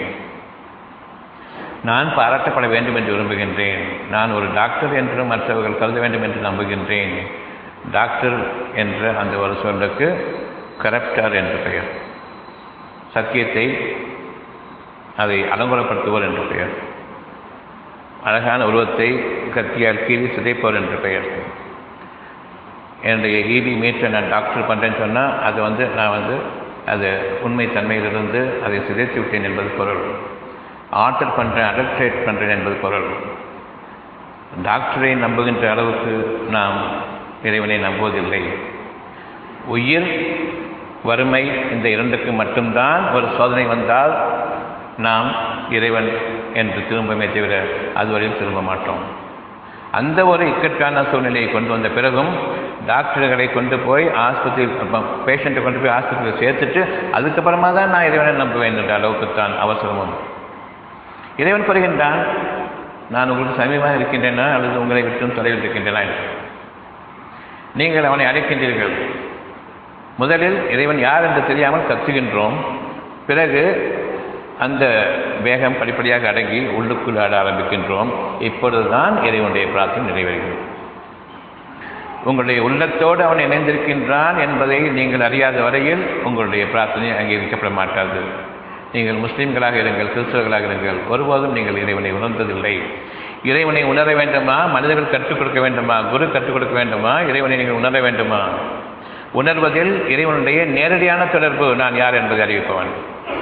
A: நான் பாராட்டப்பட வேண்டும் என்று விரும்புகின்றேன் நான் ஒரு டாக்டர் என்று மற்றவர்கள் கருத வேண்டும் என்று நம்புகின்றேன் டாக்டர் என்ற அந்த ஒரு சொல்லுக்கு கரப்டார் என்று பெயர் சத்தியத்தை அதை அலங்குலப்படுத்துவோர் என்று பெயர் அழகான உருவத்தை கத்தியால் கீறி சிதைப்போர் என்று பெயர் என்னுடைய ஈடி மீட்டை நான் டாக்டர் பண்ணுறேன்னு சொன்னால் அது வந்து நான் வந்து அது உண்மை தன்மையிலிருந்து அதை சிதைத்து விட்டேன் என்பது பொருள் ஆல்டர் பண்ணுறேன் அடல்ட்ரேட் பண்ணுறேன் என்பது பொருள் டாக்டரை நம்புகின்ற அளவுக்கு நாம் இறைவனை நம்புவதில்லை உயிர் வறுமை இந்த இரண்டுக்கு மட்டும்தான் ஒரு சோதனை வந்தால் நாம் இறைவன் என்று திரும்பமே தவிர அதுவரையும் திரும்ப மாட்டோம் அந்த ஒரு இக்கட்டான சூழ்நிலையை கொண்டு வந்த பிறகும் டாக்டர்களை கொண்டு போய் ஆஸ்பத்திரியில் பேஷண்ட்டை கொண்டு போய் ஆஸ்பத்திரியில் சேர்த்துட்டு அதுக்கப்புறமா தான் நான் இறைவனை நம்புவேன் என்ற அளவுக்கு தான் அவசரமும் இறைவன் கூறுகின்றான் நான் உங்களுக்கு சமீபமாக இருக்கின்றேனா அல்லது உங்களை விட்டும் தொலைவில் இருக்கின்றனா என்று நீங்கள் அவனை அழைக்கின்றீர்கள் முதலில் இறைவன் யார் என்று தெரியாமல் கத்துகின்றோம் பிறகு அந்த வேகம் படிப்படியாக அடங்கி உள்ளுக்குள் ஆட ஆரம்பிக்கின்றோம் இப்பொழுதுதான் இறைவனுடைய பிரார்த்தனை நிறைவேறுகிறது உங்களுடைய உள்ளத்தோடு அவன் இணைந்திருக்கின்றான் என்பதை நீங்கள் அறியாத வரையில் உங்களுடைய பிரார்த்தனை அங்கீகரிக்கப்பட மாட்டாது நீங்கள் முஸ்லீம்களாக இருங்கள் கிறிஸ்தவர்களாக இருங்கள் ஒருபோதும் நீங்கள் இறைவனை உணர்ந்ததில்லை இறைவனை உணர வேண்டுமா மனிதர்கள் கற்றுக் கொடுக்க வேண்டுமா குரு கற்றுக் கொடுக்க வேண்டுமா இறைவனை நீங்கள் உணர வேண்டுமா உணர்வதில் இறைவனுடைய நேரடியான தொடர்பு நான் யார் என்பதை அறிவிப்பவன்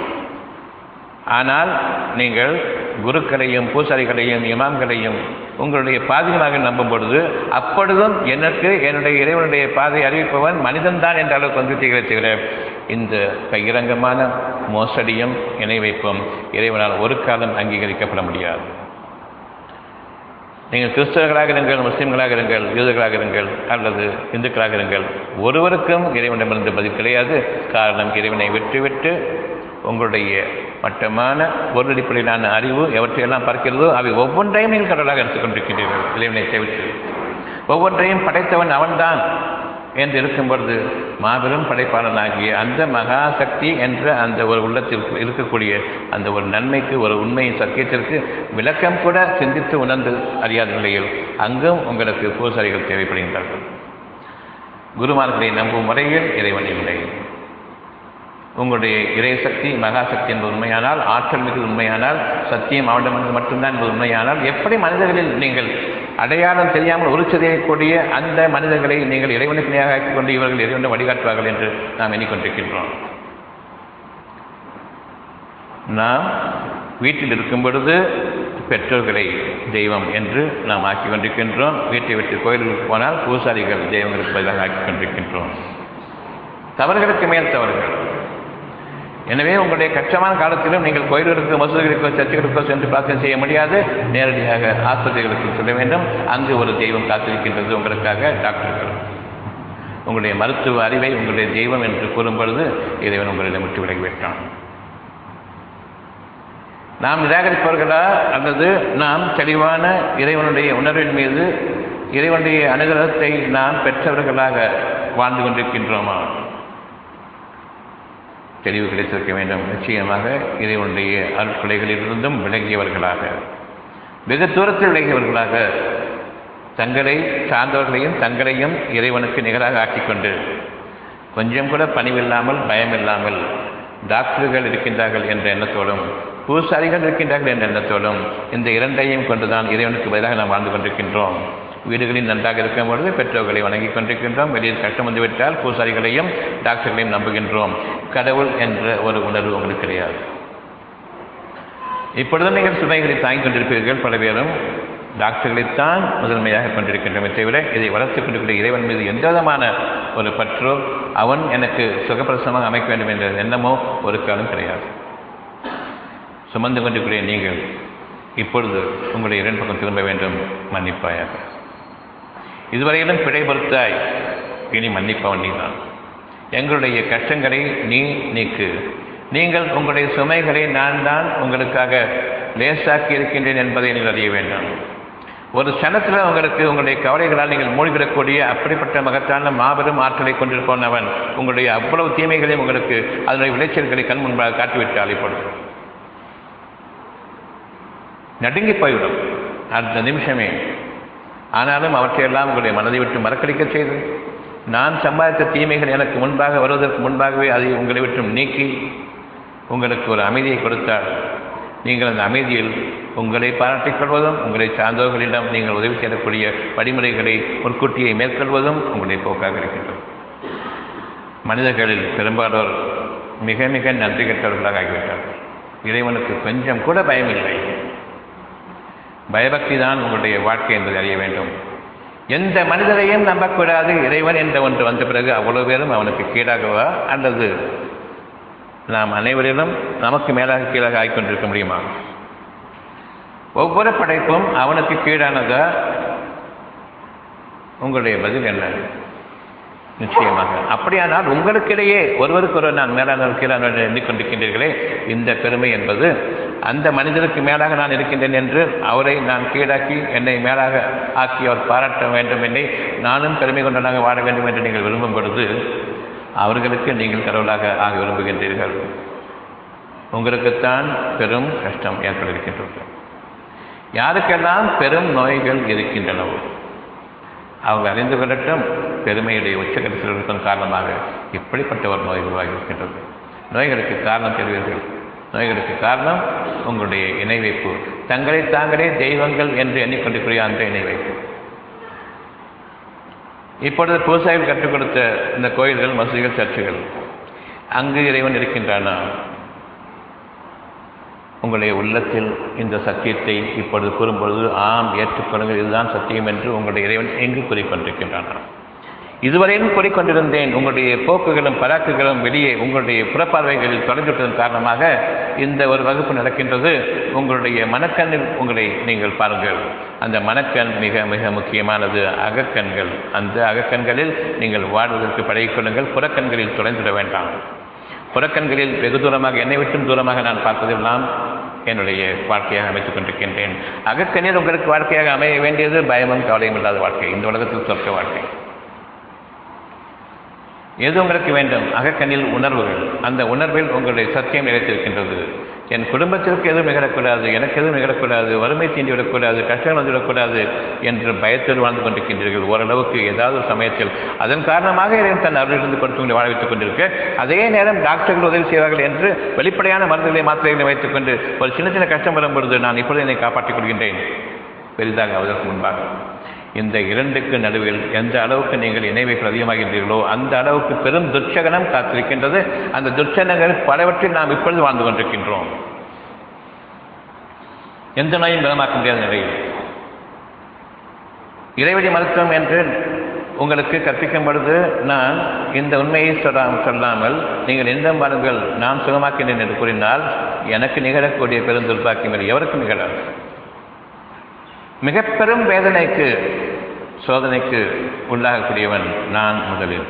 A: ஆனால் நீங்கள் குருக்களையும் பூசாரிகளையும் இமாம்களையும் உங்களுடைய பாதிகமாக நம்பும் பொழுது அப்பொழுதும் எனக்கு என்னுடைய இறைவனுடைய பாதை அறிவிப்பவன் மனிதன்தான் என்ற அளவுக்கு வந்துட்டீர்களே தவிர இந்த பகிரங்கமான மோசடியும் இணை வைப்பும் இறைவனால் ஒரு காலம் அங்கீகரிக்கப்பட முடியாது நீங்கள் கிறிஸ்தவர்களாக இருங்கள் முஸ்லீம்களாக இருங்கள் யூதர்களாக இருங்கள் அல்லது இந்துக்களாக இருங்கள் ஒருவருக்கும் இறைவனிடமிருந்து பதில் கிடையாது காரணம் இறைவனை விட்டுவிட்டு உங்களுடைய மட்டமான பொருள் அடிப்படையிலான அறிவு எவற்றையெல்லாம் பார்க்கிறதோ அவை ஒவ்வொன்றையும் நீங்கள் கடவுளாக எடுத்துக்கொண்டிருக்கின்றீர்கள் இறைவனை தவிர்த்து ஒவ்வொன்றையும் படைத்தவன் அவன்தான் என்று இருக்கும் பொழுது மாபெரும் படைப்பாளனாகிய அந்த மகாசக்தி என்ற அந்த ஒரு உள்ளத்தில் இருக்கக்கூடிய அந்த ஒரு நன்மைக்கு ஒரு உண்மையின் சத்தியத்திற்கு விளக்கம் கூட சிந்தித்து உணர்ந்து அறியாத நிலையில் அங்கும் உங்களுக்கு பூசாரிகள் தேவைப்படுகின்றார்கள் குருமார்களை நம்பும் முறையில் இறைவனை இல்லை உங்களுடைய இறை சக்தி மகாசக்தி என்பது உண்மையானால் ஆற்றல் மிகு உண்மையானால் சத்தியம் அவனிடம் மட்டும்தான் என்பது உண்மையானால் எப்படி மனிதர்களில் நீங்கள் அடையாளம் தெரியாமல் உருச்சதையக்கூடிய அந்த மனிதர்களை நீங்கள் இறைவனுக்கு நியாக ஆக்கிக் கொண்டு இவர்கள் இறைவனை வழிகாட்டுவார்கள் என்று நாம் எண்ணிக்கொண்டிருக்கின்றோம் நாம் வீட்டில் இருக்கும் பொழுது பெற்றோர்களை தெய்வம் என்று நாம் ஆக்கிக் கொண்டிருக்கின்றோம் வீட்டை விட்டு கோயிலுக்கு போனால் பூசாரிகள் தெய்வங்களுக்கு பதிலாக ஆக்கிக் கொண்டிருக்கின்றோம் தவறுகளுக்கு மேல் தவறுகள் எனவே உங்களுடைய கஷ்டமான காலத்திலும் நீங்கள் கோயில்களுக்கு மசூதிகளுக்கோ சர்ச்சுகளுக்கோ சென்று பிரார்த்தனை செய்ய முடியாது நேரடியாக ஆஸ்பத்திரிகளுக்கு செல்ல வேண்டும் அங்கு ஒரு தெய்வம் காத்திருக்கின்றது உங்களுக்காக டாக்டர்கள் உங்களுடைய மருத்துவ அறிவை உங்களுடைய தெய்வம் என்று கூறும் பொழுது இறைவன் உங்களிடம் விட்டு விலகிவிட்டான் நாம் நிராகரிப்பவர்களா அல்லது நாம் தெளிவான இறைவனுடைய உணர்வின் மீது இறைவனுடைய அனுகிரகத்தை நாம் பெற்றவர்களாக வாழ்ந்து கொண்டிருக்கின்றோமா தெளிவு கிடைத்திருக்க வேண்டும் நிச்சயமாக இறைவனுடைய அருட்கொலைகளிலிருந்தும் விலகியவர்களாக வெகு தூரத்தில் விலகியவர்களாக தங்களை சார்ந்தவர்களையும் தங்களையும் இறைவனுக்கு நிகராக ஆக்கிக்கொண்டு கொஞ்சம் கூட பணிவில்லாமல் பயமில்லாமல் டாக்டர்கள் இருக்கின்றார்கள் என்ற எண்ணத்தோடும் பூசாரிகள் இருக்கின்றார்கள் என்ற எண்ணத்தோடும் இந்த இரண்டையும் கொண்டுதான் இறைவனுக்கு பதிலாக நாம் வாழ்ந்து கொண்டிருக்கின்றோம் வீடுகளில் நன்றாக இருக்கும் பொழுது பெற்றோர்களை வணங்கிக் கொண்டிருக்கின்றோம் வெளியில் கஷ்டம் வந்துவிட்டால் பூசாரிகளையும் டாக்டர்களையும் நம்புகின்றோம் கடவுள் என்ற ஒரு உணர்வு உங்களுக்கு கிடையாது இப்பொழுது நீங்கள் சுமைகளை தாங்கிக் கொண்டிருப்பீர்கள் பல பேரும் டாக்டர்களைத்தான் முதன்மையாக கொண்டிருக்கின்றோமே தவிர இதை வளர்த்துக் கொண்டிருக்கிற இறைவன் மீது எந்த விதமான ஒரு பற்றோ அவன் எனக்கு சுகப்பிரசமாக அமைக்க வேண்டும் என்ற எண்ணமோ ஒரு காலம் கிடையாது சுமந்து கொண்டிருக்கிற நீங்கள் இப்பொழுது உங்களுடைய இரண்டு பக்கம் திரும்ப வேண்டும் மன்னிப்பாயாக இதுவரையிலும் பிழை பொறுத்தாய் இனி மன்னிப்பவன் நீதான் எங்களுடைய கஷ்டங்களை நீ நீக்கு நீங்கள் உங்களுடைய சுமைகளை நான் தான் உங்களுக்காக லேசாக்கி இருக்கின்றேன் என்பதை நீங்கள் அறிய வேண்டாம் ஒரு சனத்தில் உங்களுக்கு உங்களுடைய கவலைகளால் நீங்கள் மூழ்கிடக்கூடிய அப்படிப்பட்ட மகத்தான மாபெரும் ஆற்றலை கொண்டிருப்பவன் உங்களுடைய அவ்வளவு தீமைகளையும் உங்களுக்கு அதனுடைய விளைச்சல்களை கண் முன்பாக காட்டிவிட்டால் இப்பொழுது நடுங்கி போய்விடும் அந்த நிமிஷமே ஆனாலும் அவற்றையெல்லாம் உங்களுடைய மனதை விட்டு மறக்கடிக்க செய்து நான் சம்பாதித்த தீமைகள் எனக்கு முன்பாக வருவதற்கு முன்பாகவே அதை உங்களை விட்டும் நீக்கி உங்களுக்கு ஒரு அமைதியை கொடுத்தால் நீங்கள் அந்த அமைதியில் உங்களை பாராட்டிக் கொள்வதும் உங்களை சார்ந்தவர்களிடம் நீங்கள் உதவி செய்யக்கூடிய வழிமுறைகளை முன்கூட்டியை மேற்கொள்வதும் உங்களுடைய போக்காக இருக்கின்றது மனிதர்களில் பெரும்பாலோர் மிக மிக நன்றி கெட்டவர்களாக ஆகிவிட்டார்கள் இறைவனுக்கு கொஞ்சம் கூட பயமில்லை பயபக்தி தான் உங்களுடைய வாழ்க்கை என்பதை அறிய வேண்டும் எந்த மனிதரையும் நம்பக்கூடாது இறைவன் என்ற ஒன்று வந்த பிறகு அவ்வளவு பேரும் அவனுக்கு கீழாகவா அல்லது நாம் அனைவரிலும் நமக்கு மேலாக கீழாக ஆகிக்கொண்டிருக்க முடியுமா ஒவ்வொரு படைப்பும் அவனுக்கு கீழானதா உங்களுடைய பதில் என்ன நிச்சயமாக அப்படியானால் உங்களுக்கிடையே ஒருவருக்கொருவர் நான் மேலானவர் கீழானவர் என்று எண்ணிக்கொண்டிருக்கின்றீர்களே இந்த பெருமை என்பது அந்த மனிதருக்கு மேலாக நான் இருக்கின்றேன் என்று அவரை நான் கீழாக்கி என்னை மேலாக ஆக்கி அவர் பாராட்ட வேண்டும் என்னை நானும் பெருமை கொண்டனாக வாழ வேண்டும் என்று நீங்கள் விரும்பும் பொழுது அவர்களுக்கு நீங்கள் கடவுளாக ஆக விரும்புகின்றீர்கள் உங்களுக்குத்தான் பெரும் கஷ்டம் ஏற்பட இருக்கின்றது யாருக்கெல்லாம் பெரும் நோய்கள் இருக்கின்றனவோ அவங்க அறிந்து கொள்ளட்டும் பெருமையுடைய உச்சகட்டத்தில் இருக்கும் காரணமாக இப்படிப்பட்ட ஒரு நோய் உருவாகி இருக்கின்றது நோய்களுக்கு காரணம் தெரிவீர்கள் நோய்களுக்கு காரணம் உங்களுடைய இணை வைப்பு தங்களை தாங்களே தெய்வங்கள் என்று எண்ணிக்கொண்டிருக்கிற அந்த இணை வைப்பு இப்பொழுது பூசாயில் கற்றுக் கொடுத்த இந்த கோயில்கள் மசூதிகள் சர்ச்சுகள் அங்கு இறைவன் இருக்கின்றானா உங்களுடைய உள்ளத்தில் இந்த சத்தியத்தை இப்பொழுது கூறும்பொழுது ஆம் ஏற்றுக்கொள்ளுங்கள் இதுதான் சத்தியம் என்று உங்களுடைய இறைவன் எங்கு கூறிக்கொண்டிருக்கின்றானா இதுவரையிலும் கூறிக்கொண்டிருந்தேன் உங்களுடைய போக்குகளும் பராக்குகளும் வெளியே உங்களுடைய புறப்பார்வைகளில் தொடர்ந்துவிட்டதன் காரணமாக இந்த ஒரு வகுப்பு நடக்கின்றது உங்களுடைய மனக்கண்ணில் உங்களை நீங்கள் பாருங்கள் அந்த மனக்கண் மிக மிக முக்கியமானது அகக்கண்கள் அந்த அகக்கண்களில் நீங்கள் வாழ்வதற்கு பழகிக்கொள்ளுங்கள் புறக்கண்களில் தொலைந்துவிட வேண்டாம் புறக்கண்களில் வெகு தூரமாக என்னை விட்டும் தூரமாக நான் பார்ப்பதெல்லாம் என்னுடைய வாழ்க்கையாக அமைத்துக் கொண்டிருக்கின்றேன் அகக்கண்ணில் உங்களுக்கு வாழ்க்கையாக அமைய வேண்டியது பயமும் கவலையும் இல்லாத வாழ்க்கை இந்த உலகத்தில் சொர்க்க வாழ்க்கை எது உங்களுக்கு வேண்டும் அகக்கண்ணில் உணர்வுகள் அந்த உணர்வில் உங்களுடைய சத்தியம் நிலைத்திருக்கின்றது என் குடும்பத்திற்கு எதுவும் நிகழக்கூடாது எனக்கு எதுவும் நிகழக்கூடாது வறுமை தீண்டிவிடக்கூடாது கஷ்டங்கள் வந்துவிடக்கூடாது என்று பயத்தில் வாழ்ந்து கொண்டிருக்கின்றீர்கள் ஓரளவுக்கு ஏதாவது ஒரு சமயத்தில் அதன் காரணமாக இறைவன் தன் அருளிலிருந்து கொடுத்து உங்களை வாழ வைத்துக் கொண்டிருக்க அதே நேரம் டாக்டர்கள் உதவி செய்வார்கள் என்று வெளிப்படையான மருந்துகளை மாத்திரைகளை வைத்துக் கொண்டு ஒரு சின்ன சின்ன கஷ்டம் வரும் பொழுது நான் இப்பொழுது என்னை காப்பாற்றிக் கொள்கின்றேன் பெரிதாக அதற்கு முன்பாக இந்த இரண்டுக்கு நடுவில் எந்த அளவுக்கு நீங்கள் இணைவைகள் அதிகமாகின்றீர்களோ அந்த அளவுக்கு பெரும் துர்ச்சகனம் காத்திருக்கின்றது அந்த துர்ச்சகங்கள் பலவற்றில் நாம் இப்பொழுது வாழ்ந்து கொண்டிருக்கின்றோம் எந்த நோயும் குணமாக்க முடியாத நிலையில் இறைவழி மருத்துவம் என்று உங்களுக்கு கற்பிக்கும் பொழுது நான் இந்த உண்மையை சொல்லாமல் சொல்லாமல் நீங்கள் எந்தம் பாருங்கள் நான் சுகமாக்கினேன் என்று கூறினால் எனக்கு நிகழக்கூடிய பெரும் துர்பாக்கியம் எவருக்கும் நிகழாது மிக பெரும் வேதனைக்கு சோதனைக்கு உள்ளாகக்கூடியவன் நான் முதலில்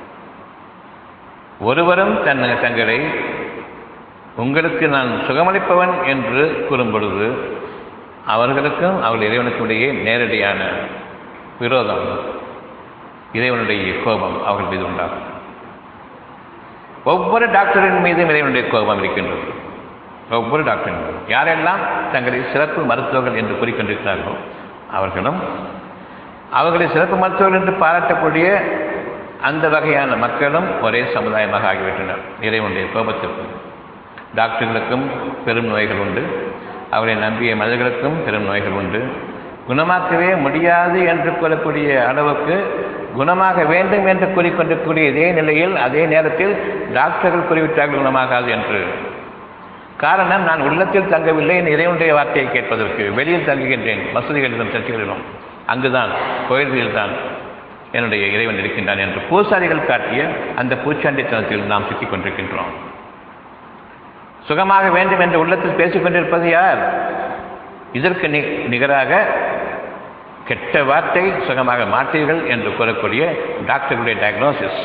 A: ஒருவரும் தன் தங்களை உங்களுக்கு நான் சுகமளிப்பவன் என்று கூறும் பொழுது அவர்களுக்கும் அவர்கள் இறைவனுக்கும் இடையே நேரடியான விரோதம் இறைவனுடைய கோபம் அவர்கள் மீது உண்டாகும் ஒவ்வொரு டாக்டரின் மீதும் இறைவனுடைய கோபம் இருக்கின்றது ஒவ்வொரு டாக்டரின் மீதும் யாரெல்லாம் தங்களை சிறப்பு மருத்துவர்கள் என்று கூறிக்கொண்டிருக்கிறார்களோ அவர்களும் அவர்களை சிறப்பு மருத்துவர்கள் என்று பாராட்டக்கூடிய அந்த வகையான மக்களும் ஒரே சமுதாயமாக ஆகிவிட்டனர் இறைவனுடைய கோபத்திற்கு டாக்டர்களுக்கும் பெரும் நோய்கள் உண்டு அவரை நம்பிய மனிதர்களுக்கும் பெரும் நோய்கள் உண்டு குணமாக்கவே முடியாது என்று கூறக்கூடிய அளவுக்கு குணமாக வேண்டும் என்று கூறிக்கொண்டிருக்கூடிய இதே நிலையில் அதே நேரத்தில் டாக்டர்கள் கூறிவிட்டார்கள் குணமாகாது என்று காரணம் நான் உள்ளத்தில் தங்கவில்லை என் இறைவனுடைய வார்த்தையை கேட்பதற்கு வெளியில் தங்குகின்றேன் மசூதிகளிலும் சர்ச்சைகளிலும் அங்குதான் கோயில்களில் தான் என்னுடைய இறைவன் இருக்கின்றான் என்று பூசாரிகள் காட்டிய அந்த பூச்சாண்டித்தனத்தில் நாம் சிக்கிக் கொண்டிருக்கின்றோம் சுகமாக வேண்டும் என்று உள்ளத்தில் பேசிக் கொண்டிருப்பது யார் இதற்கு நி நிகராக கெட்ட வார்த்தை சுகமாக மாட்டீர்கள் என்று கூறக்கூடிய டாக்டர்களுடைய டயக்னோசிஸ்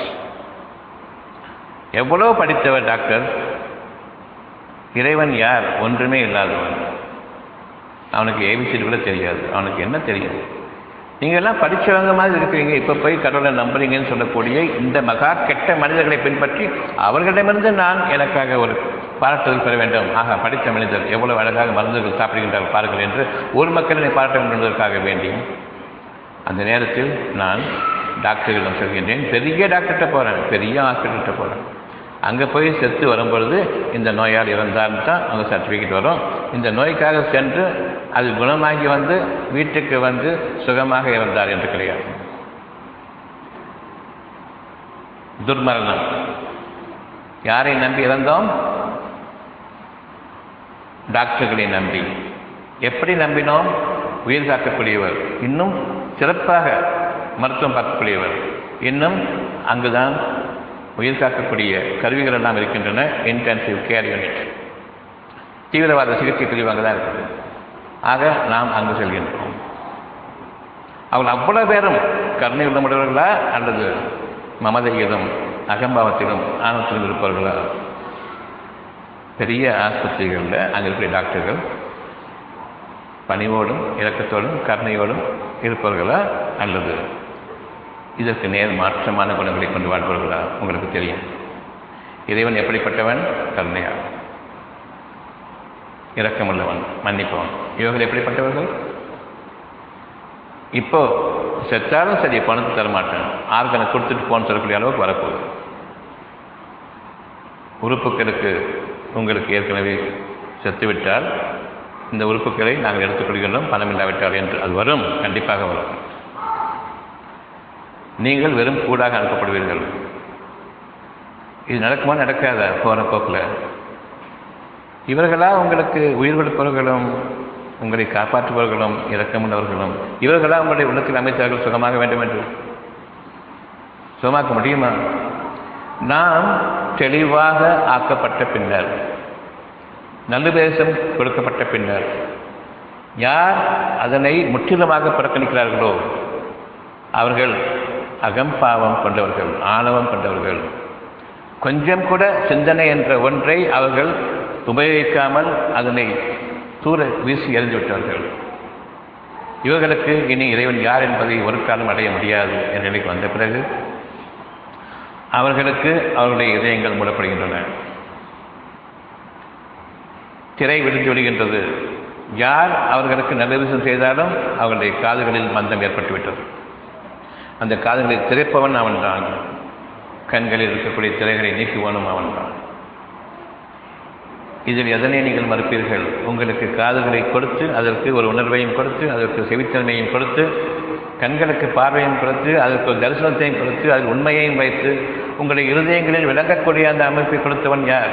A: எவ்வளோ படித்தவர் டாக்டர் இறைவன் யார் ஒன்றுமே இல்லாதவன் அவனுக்கு ஏபிசிடி கூட தெரியாது அவனுக்கு என்ன தெரியும் நீங்கள் எல்லாம் படித்தவங்க மாதிரி இருக்கிறீங்க இப்போ போய் கடவுளை நம்புறீங்கன்னு சொல்லக்கூடிய இந்த மகா கெட்ட மனிதர்களை பின்பற்றி அவர்களிடமிருந்து நான் எனக்காக ஒரு பாராட்டுதல் பெற வேண்டும் ஆக படித்த மனிதர் எவ்வளவு அழகாக மருந்துகள் சாப்பிடுகின்றார்கள் பாருங்கள் என்று ஒரு மக்களினை பாராட்ட வேண்டும் என்பதற்காக வேண்டி அந்த நேரத்தில் நான் டாக்டர்களிடம் சொல்கின்றேன் பெரிய டாக்டர்கிட்ட போகிறேன் பெரிய ஹாஸ்பிட்டல்கிட்ட போகிறேன் அங்கே போய் செத்து வரும்பொழுது இந்த நோயால் இறந்தார்னு தான் அவங்க சர்டிஃபிகேட் வரும் இந்த நோய்க்காக சென்று அது குணமாகி வந்து வீட்டுக்கு வந்து சுகமாக இறந்தார் என்று கிடையாது துர்மரணம் யாரை நம்பி இறந்தோம் டாக்டர்களை நம்பி எப்படி நம்பினோம் உயிர் காக்கக்கூடியவர் இன்னும் சிறப்பாக மருத்துவம் பார்க்கக்கூடியவர் இன்னும் அங்குதான் உயிர் காக்கக்கூடிய கருவிகள் எல்லாம் இருக்கின்றன இன்டென்சிவ் கேர் யூனிட் தீவிரவாத சிகிச்சை பிரிவு அங்கே தான் இருக்குது ஆக நாம் அங்கு செல்கின்றோம் அவர்கள் அவ்வளவு பேரும் கருணை உள்ளமுடையவர்களா அல்லது மமதையிலும் அகம்பாவத்திலும் ஆணவத்திலும் இருப்பவர்களா பெரிய ஆஸ்பத்திரிகளில் அங்கே இருக்கிற டாக்டர்கள் பணிவோடும் இரக்கத்தோடும் கருணையோடும் இருப்பவர்களா அல்லது இதற்கு நேர் மாற்றமான குணங்களை கொண்டு வாழ்பவர்களா உங்களுக்கு தெரியும் இறைவன் எப்படிப்பட்டவன் கருணையா இரக்கமுள்ளவன் மன்னிப்பவன் இவர்கள் எப்படிப்பட்டவர்கள் இப்போ செத்தாலும் சரி பணத்தை தரமாட்டேன் ஆர்கனை கொடுத்துட்டு போன்னு சொல்லக்கூடிய அளவுக்கு வரப்போகுது உறுப்புகளுக்கு உங்களுக்கு ஏற்கனவே செத்துவிட்டால் இந்த உறுப்புகளை நாங்கள் எடுத்துக்கொள்கின்றோம் பணம் இல்லாவிட்டால் என்று அது வரும் கண்டிப்பாக வரும் நீங்கள் வெறும் கூடாக அனுப்பப்படுவீர்கள் இது நடக்குமா நடக்காத போகிற போக்கில் இவர்களா உங்களுக்கு உயிர் கொடுப்பவர்களும் உங்களை காப்பாற்றுபவர்களும் இரக்கமுள்ளவர்களும் இவர்களா உங்களுடைய உள்ளத்தில் அமைச்சார்கள் சுகமாக வேண்டும் என்று சுகமாக்க முடியுமா நாம் தெளிவாக ஆக்கப்பட்ட பின்னர் நல்லுபதேசம் கொடுக்கப்பட்ட பின்னர் யார் அதனை முற்றிலுமாக புறக்கணிக்கிறார்களோ அவர்கள் அகம்பாவம் கொண்டவர்கள் ஆணவம் கொண்டவர்கள் கொஞ்சம் கூட சிந்தனை என்ற ஒன்றை அவர்கள் உபயோகிக்காமல் அதனை தூர வீசி எறிந்து விட்டார்கள் இவர்களுக்கு இனி இறைவன் யார் என்பதை ஒரு காலம் அடைய முடியாது என்ற நிலைக்கு வந்த பிறகு அவர்களுக்கு அவர்களுடைய இதயங்கள் மூடப்படுகின்றன திரை விழுந்து விடுகின்றது யார் அவர்களுக்கு நல்லவிசம் செய்தாலும் அவர்களுடைய காதுகளில் மந்தம் ஏற்பட்டுவிட்டது அந்த காதுகளை திரைப்பவன் அவன்தான் கண்களில் இருக்கக்கூடிய திரைகளை நீக்குவனும் அவன்தான் இதில் எதனை நீங்கள் மறுப்பீர்கள் உங்களுக்கு காதுகளை கொடுத்து அதற்கு ஒரு உணர்வையும் கொடுத்து அதற்கு செவித்தன்மையும் கொடுத்து கண்களுக்கு பார்வையும் கொடுத்து அதற்கு ஒரு தரிசனத்தையும் கொடுத்து அதில் உண்மையையும் வைத்து உங்களுடைய இருதயங்களில் விளங்கக்கூடிய அந்த அமைப்பை கொடுத்தவன் யார்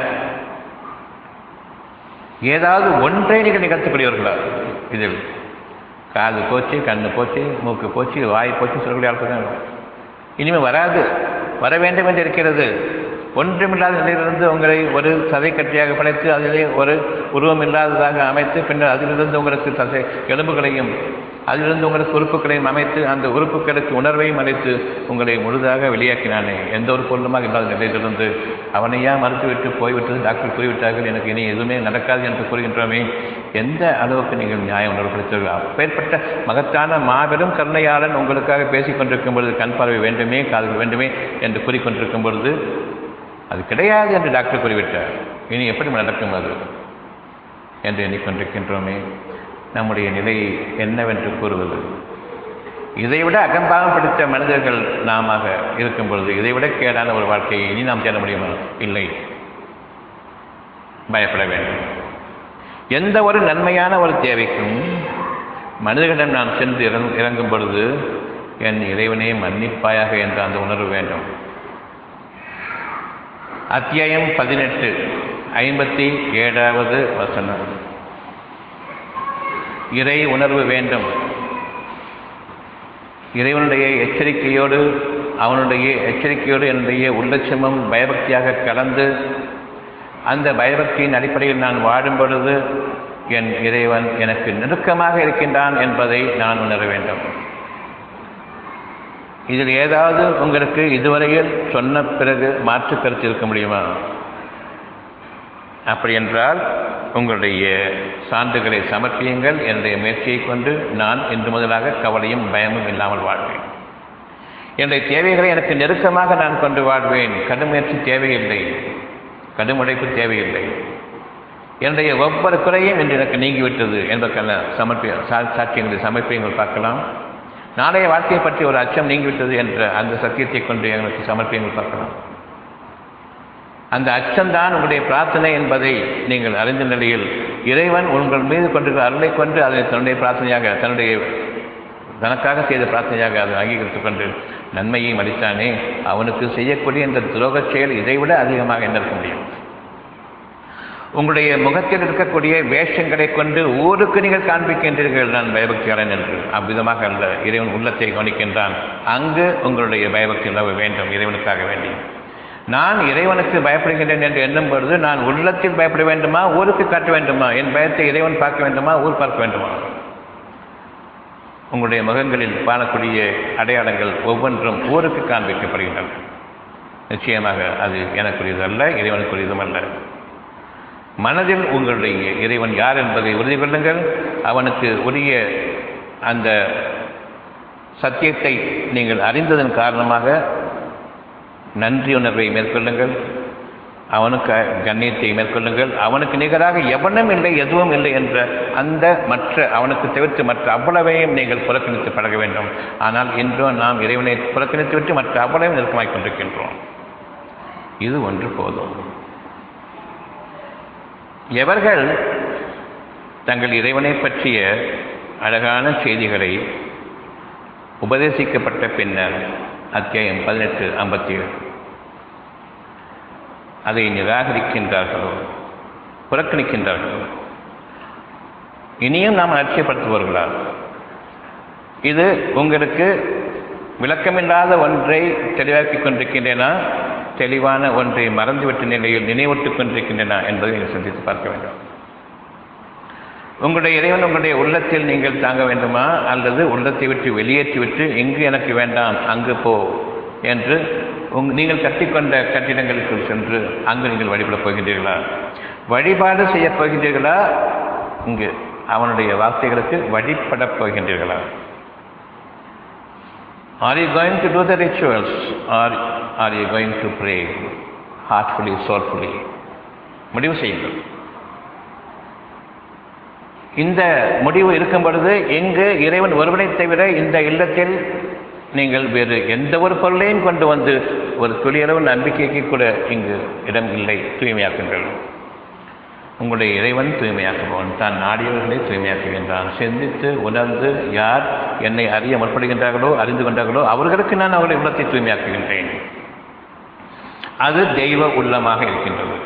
A: ஏதாவது ஒன்றை நீங்கள் நிகழ்த்தக்கூடியவர்களா இதில் காது போச்சு கண்ணு போச்சு மூக்கு போச்சு வாய் போச்சு சொல்லக்கூடிய ஆட்கள் தான் இனிமேல் வராது வர வேண்டும் என்று இருக்கிறது ஒன்றுமில்லாத நிலையிலிருந்து உங்களை ஒரு சதை கட்டியாக படைத்து அதிலே ஒரு உருவம் இல்லாததாக அமைத்து பின்னர் அதிலிருந்து உங்களுக்கு தசை எலும்புகளையும் அதிலிருந்து உங்களுக்கு உறுப்புகளையும் அமைத்து அந்த உறுப்புகளுக்கு உணர்வையும் அளித்து உங்களை முழுதாக வெளியாக்கினானே எந்த ஒரு பொருளுமாக இல்லாத நிலையிலிருந்து அவனையா மறுத்துவிட்டு போய்விட்டது டாக்டர் கூறிவிட்டார்கள் எனக்கு இனி எதுவுமே நடக்காது என்று கூறுகின்றோமே எந்த அளவுக்கு நீங்கள் நியாயம் உணர்வுபடுத்தீர்கள் அப்பேற்பட்ட மகத்தான மாபெரும் கருணையாளன் உங்களுக்காக பேசிக் கொண்டிருக்கும் பொழுது கண் பார்வை வேண்டுமே காதுகள் வேண்டுமே என்று கூறிக்கொண்டிருக்கும் பொழுது அது கிடையாது என்று டாக்டர் கூறிவிட்டார் இனி எப்படி நடக்கும் அது என்று எண்ணிக்கொண்டிருக்கின்றோமே நம்முடைய நிலை என்னவென்று கூறுவது இதைவிட அகம்பாகம் பிடித்த மனிதர்கள் நாம இருக்கும் பொழுது இதைவிட கேடான ஒரு வாழ்க்கையை இனி நாம் தேட முடியுமா இல்லை பயப்பட வேண்டும் எந்த ஒரு நன்மையான ஒரு தேவைக்கும் மனிதர்களிடம் நான் சென்று இறங் இறங்கும் பொழுது என் இறைவனே மன்னிப்பாயாக என்ற அந்த உணர்வு வேண்டும் அத்தியாயம் பதினெட்டு ஐம்பத்தி ஏழாவது வசனம் இறை உணர்வு வேண்டும் இறைவனுடைய எச்சரிக்கையோடு அவனுடைய எச்சரிக்கையோடு என்னுடைய உள்ளட்சமும் பயபக்தியாக கலந்து அந்த பயபக்தியின் அடிப்படையில் நான் வாடும் பொழுது என் இறைவன் எனக்கு நெருக்கமாக இருக்கின்றான் என்பதை நான் உணர வேண்டும் இதில் ஏதாவது உங்களுக்கு இதுவரையில் சொன்ன பிறகு மாற்று கருத்து இருக்க முடியுமா அப்படி என்றால் உங்களுடைய சான்றுகளை சமர்ப்பியுங்கள் என்னுடைய முயற்சியை கொண்டு நான் இன்று முதலாக கவலையும் பயமும் இல்லாமல் வாழ்வேன் என்னுடைய தேவைகளை எனக்கு நெருக்கமாக நான் கொண்டு வாழ்வேன் கடும் முயற்சி தேவையில்லை கடும் உழைப்பு தேவையில்லை என்னுடைய ஒவ்வொரு குறையும் இன்று எனக்கு நீங்கிவிட்டது என்பதற்கான சமர்ப்பி சாட்சியங்களை சமர்ப்பியங்கள் பார்க்கலாம் நாளைய வாழ்க்கையை பற்றி ஒரு அச்சம் நீங்கிவிட்டது என்ற அந்த சத்தியத்தை கொண்டு எங்களுக்கு சமர்ப்பியங்கள் பார்க்கலாம் அந்த அச்சம்தான் உங்களுடைய பிரார்த்தனை என்பதை நீங்கள் அறிந்த நிலையில் இறைவன் உங்கள் மீது கொண்டிருக்கிற அருளை கொண்டு அதை தன்னுடைய பிரார்த்தனையாக தன்னுடைய தனக்காக செய்த பிரார்த்தனையாக அதை அங்கீகரித்துக் கொண்டு நன்மையையும் அளித்தானே அவனுக்கு செய்யக்கூடிய இந்த துரோகச் செயல் இதைவிட அதிகமாக என்ன இருக்க முடியும் உங்களுடைய முகத்தில் இருக்கக்கூடிய வேஷங்களை கொண்டு ஊருக்கு நீங்கள் காண்பிக்கின்றீர்கள் நான் பயபக்தியாளன் என்று அவ்விதமாக அல்ல இறைவன் உள்ளத்தை கவனிக்கின்றான் அங்கு உங்களுடைய பயபக்தி உணவு வேண்டும் இறைவனுக்காக வேண்டி நான் இறைவனுக்கு பயப்படுகின்றேன் என்று எண்ணும் பொழுது நான் உள்ளத்தில் பயப்பட வேண்டுமா ஊருக்கு காட்ட வேண்டுமா என் பயத்தை இறைவன் பார்க்க வேண்டுமா ஊர் பார்க்க வேண்டுமா உங்களுடைய முகங்களில் காணக்கூடிய அடையாளங்கள் ஒவ்வொன்றும் ஊருக்கு காண்பிக்கப்படுகின்றன நிச்சயமாக அது எனக்குரியது அல்ல இறைவனுக்குரியதும் அல்ல மனதில் உங்களுடைய இறைவன் யார் என்பதை உறுதி கொள்ளுங்கள் அவனுக்கு உரிய அந்த சத்தியத்தை நீங்கள் அறிந்ததன் காரணமாக நன்றி உணர்வை மேற்கொள்ளுங்கள் அவனுக்கு கண்ணியத்தை மேற்கொள்ளுங்கள் அவனுக்கு நிகராக எவனும் இல்லை எதுவும் இல்லை என்ற அந்த மற்ற அவனுக்கு தவிர்த்து மற்ற அவ்வளவையும் நீங்கள் புறக்கணித்து பழக வேண்டும் ஆனால் இன்றோ நாம் இறைவனை புறக்கணித்து விட்டு மற்ற அவ்வளவையும் நெருக்கமாய் கொண்டிருக்கின்றோம் இது ஒன்று போதும் எவர்கள் தங்கள் இறைவனை பற்றிய அழகான செய்திகளை உபதேசிக்கப்பட்ட பின்னர் அத்தியாயம் பதினெட்டு ஐம்பத்தி ஏழு அதை நிராகரிக்கின்றார்களோ புறக்கணிக்கின்றார்களோ இனியும் நாம் அலட்சியப்படுத்துவார்களா இது உங்களுக்கு விளக்கமில்லாத ஒன்றை தெளிவாக்கிக் கொண்டிருக்கின்றனா தெளிவான ஒன்றை மறந்துவிட்ட நிலையில் நினைவூட்டுக் கொண்டிருக்கின்றன என்பதை நீங்கள் சிந்தித்து பார்க்க வேண்டும் உங்களுடைய இறைவன் உங்களுடைய உள்ளத்தில் நீங்கள் தாங்க வேண்டுமா அல்லது உள்ளத்தை விட்டு வெளியேற்றிவிட்டு எங்கு எனக்கு வேண்டாம் அங்கு போ என்று உங் நீங்கள் கட்டிக்கொண்ட கட்டிடங்களுக்குள் சென்று அங்கு நீங்கள் வழிபடப் போகின்றீர்களா வழிபாடு செய்யப் போகின்றீர்களா இங்கு அவனுடைய வார்த்தைகளுக்கு வழிபடப் போகின்றீர்களா are you going to do the rituals are are you going to pray heartfully soulfully முடிவு செய்யுங்கள் இந்த முடிவு இருக்கும் பொழுது எங்கு இறைவன் ஒருவனை தவிர இந்த இல்லத்தில் நீங்கள் வேறு எந்த ஒரு பொருளையும் கொண்டு வந்து ஒரு துளியளவு நம்பிக்கைக்கு கூட இங்கு இடம் இல்லை தூய்மையாக்குங்கள் உங்களுடைய இறைவன் தூய்மையாக்குபவன் தான் நாடியவர்களை தூய்மையாக்குகின்றான் சிந்தித்து உணர்ந்து யார் என்னை அறிய முற்படுகின்றார்களோ அறிந்து கொண்டார்களோ அவர்களுக்கு நான் அவருடைய உள்ளத்தை தூய்மையாக்குகின்றேன் அது தெய்வ உள்ளமாக இருக்கின்றது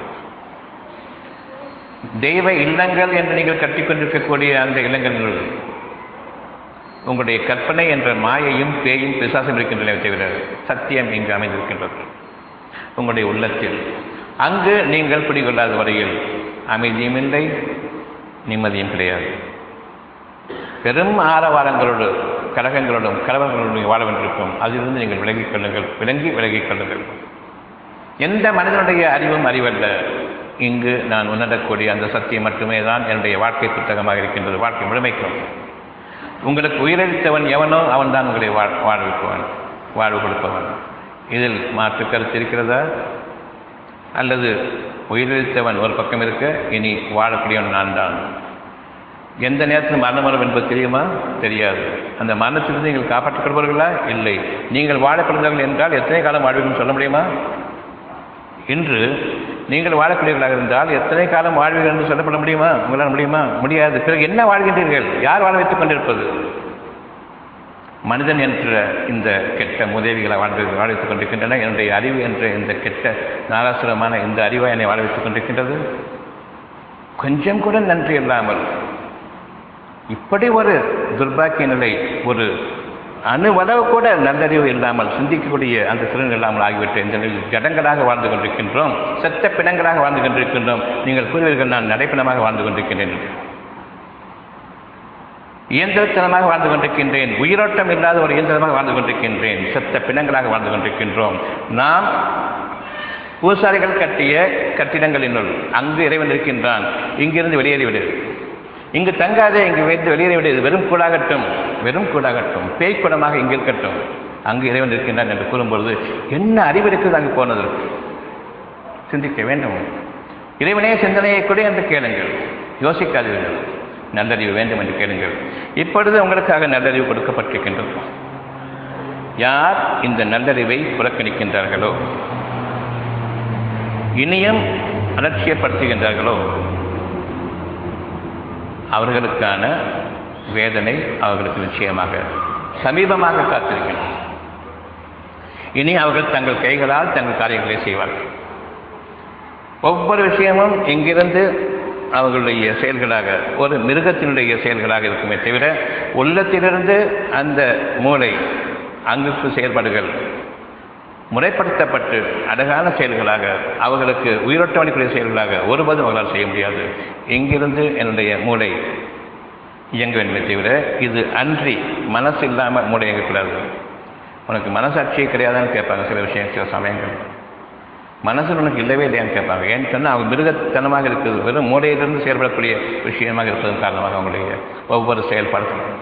A: தெய்வ இல்லங்கள் என்று நீங்கள் கட்டிக்கொண்டிருக்கக்கூடிய அந்த இல்லங்கள் உங்களுடைய கற்பனை என்ற மாயையும் பேயும் பிசாசும் இருக்கின்றன தவிர சத்தியம் இங்கு அமைந்திருக்கின்றது உங்களுடைய உள்ளத்தில் அங்கு நீங்கள் பிடிகொள்ளாத வரையில் அமைதியும் இல்லை நிம்மதியும் கிடையாது பெரும் ஆரவாரங்களோடு கழகங்களோடும் கலவரங்களோடும் வாழ வேண்டியிருக்கும் அதிலிருந்து நீங்கள் விலகிக் கொள்ளுங்கள் விலங்கி விலகிக் கொள்ளுங்கள் எந்த மனிதனுடைய அறிவும் அறிவல்ல இங்கு நான் உணரக்கூடிய அந்த சத்தியம் மட்டுமே தான் என்னுடைய வாழ்க்கை புத்தகமாக இருக்கின்றது வாழ்க்கை முழுமைக்கும் உங்களுக்கு உயிரளித்தவன் எவனோ அவன் தான் உங்களை வாழ் வாழ்விப்பவன் வாழ்வு கொடுப்பவன் இதில் மாற்று கருத்து இருக்கிறதா அல்லது உயிரிழத்தவன் ஒரு பக்கம் இருக்க இனி வாழக்கூடியவன் நான் தான் எந்த நேரத்தில் மரணம் வரும் என்பது தெரியுமா தெரியாது அந்த மரணத்திலிருந்து நீங்கள் காப்பாற்றப்படுவார்களா இல்லை நீங்கள் வாழப்படுகிறார்கள் என்றால் எத்தனை காலம் வாழ்வீர்கள் சொல்ல முடியுமா இன்று நீங்கள் வாழக்கூடியவர்களாக இருந்தால் எத்தனை காலம் வாழ்வீர்கள் என்று சொல்லப்பட முடியுமா உங்களால் முடியுமா முடியாது பிறகு என்ன வாழ்கின்றீர்கள் யார் வாழ வைத்துக் கொண்டிருப்பது மனிதன் என்ற இந்த கெட்ட உதவிகளை வாழ்ந்து வாழ வைத்துக் கொண்டிருக்கின்றன என்னுடைய அறிவு என்ற இந்த கெட்ட நாராசுரமான இந்த அறிவை என்னை வாழ வைத்துக் கொண்டிருக்கின்றது கொஞ்சம் கூட நன்றி இல்லாமல் இப்படி ஒரு துர்பாக்கிய நிலை ஒரு அணுவளவு கூட நல்லறிவு இல்லாமல் சிந்திக்கக்கூடிய அந்த திறன் இல்லாமல் ஆகிவிட்ட இந்த நிலையில் ஜடங்களாக வாழ்ந்து கொண்டிருக்கின்றோம் செத்த பிணங்களாக வாழ்ந்து கொண்டிருக்கின்றோம் நீங்கள் கூறுவீர்கள் நான் நடைப்பிணமாக வாழ்ந்து கொண்டிருக்கின்றேன் இயந்திரத்தனமாக வாழ்ந்து கொண்டிருக்கின்றேன் உயிரோட்டம் இல்லாத ஒரு இயந்திரமாக வாழ்ந்து கொண்டிருக்கின்றேன் செத்த பிணங்களாக வாழ்ந்து கொண்டிருக்கின்றோம் நாம் பூசாரிகள் கட்டிய கட்டிடங்களினுள் அங்கு இறைவன் இருக்கின்றான் இங்கிருந்து வெளியேறிவிடு இங்கு தங்காதே இங்கு வைத்து வெளியேறிவிடு இது வெறும் கூடாகட்டும் வெறும் கூடாகட்டும் பேய்க்குடமாக இங்கு இருக்கட்டும் அங்கு இறைவன் இருக்கின்றான் என்று கூறும்பொழுது என்ன அறிவு இருக்குது அங்கு போனதற்கு சிந்திக்க வேண்டும் இறைவனே சிந்தனையை கொடு என்று கேளுங்கள் யோசிக்காதீர்கள் நல்லறிவு வேண்டும் என்று கேளுங்கள் இப்பொழுது உங்களுக்காக நல்லறிவு கொடுக்கப்பட்டிருக்கின்றது யார் இந்த நல்லறிவை புறக்கணிக்கின்றார்களோ இனியும் அலட்சியப்படுத்துகின்றார்களோ அவர்களுக்கான வேதனை அவர்களுக்கு நிச்சயமாக சமீபமாக காத்திருக்கின்றன இனி அவர்கள் தங்கள் கைகளால் தங்கள் காரியங்களை செய்வார்கள் ஒவ்வொரு விஷயமும் இங்கிருந்து அவர்களுடைய செயல்களாக ஒரு மிருகத்தினுடைய செயல்களாக இருக்குமே தவிர உள்ளத்திலிருந்து அந்த மூளை அங்குக்கு செயல்பாடுகள் முறைப்படுத்தப்பட்டு அழகான செயல்களாக அவர்களுக்கு உயிரோட்டம் அளிக்கக்கூடிய செயல்களாக ஒருபோதும் அவர்களால் செய்ய முடியாது இங்கிருந்து என்னுடைய மூளை இயங்க வேண்டுமே தவிர இது அன்றி மனசு இல்லாமல் மூளை இயங்கக்கூடாது உனக்கு மனசாட்சியே கிடையாதான்னு கேட்பாங்க சில விஷயம் சில சமயங்கள் மனசு உனக்கு இல்லவே இல்லையான்னு கேட்பாங்க ஏன்னு சொன்னால் அவங்க மிருகத்தனமாக இருக்குது வெறும் மூளையிலிருந்து செயல்படக்கூடிய விஷயமாக இருப்பதன் காரணமாக அவங்களுடைய ஒவ்வொரு செயல்பாடுகளும்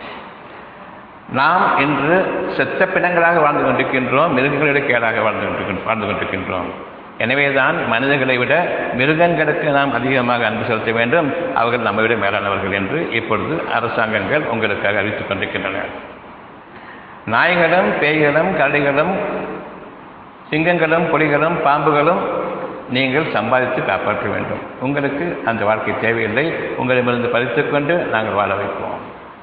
A: நாம் இன்று செத்த பிணங்களாக வாழ்ந்து கொண்டிருக்கின்றோம் மிருகங்களுடைய கேடாக வாழ்ந்து கொண்டிருக்கின்றோம் வாழ்ந்து கொண்டிருக்கின்றோம் எனவேதான் மனிதர்களை விட மிருகங்களுக்கு நாம் அதிகமாக அன்பு செலுத்த வேண்டும் அவர்கள் நம்மை விட மேலானவர்கள் என்று இப்பொழுது அரசாங்கங்கள் உங்களுக்காக அறிவித்துக் கொண்டிருக்கின்றன நாய்களும் பேய்களும் கரடிகளும் சிங்கங்களும் புலிகளும் பாம்புகளும் நீங்கள் சம்பாதித்து காப்பாற்ற வேண்டும் உங்களுக்கு அந்த வாழ்க்கை தேவையில்லை உங்களிடமிருந்து பறித்துக்கொண்டு நாங்கள் வாழ வைப்போம்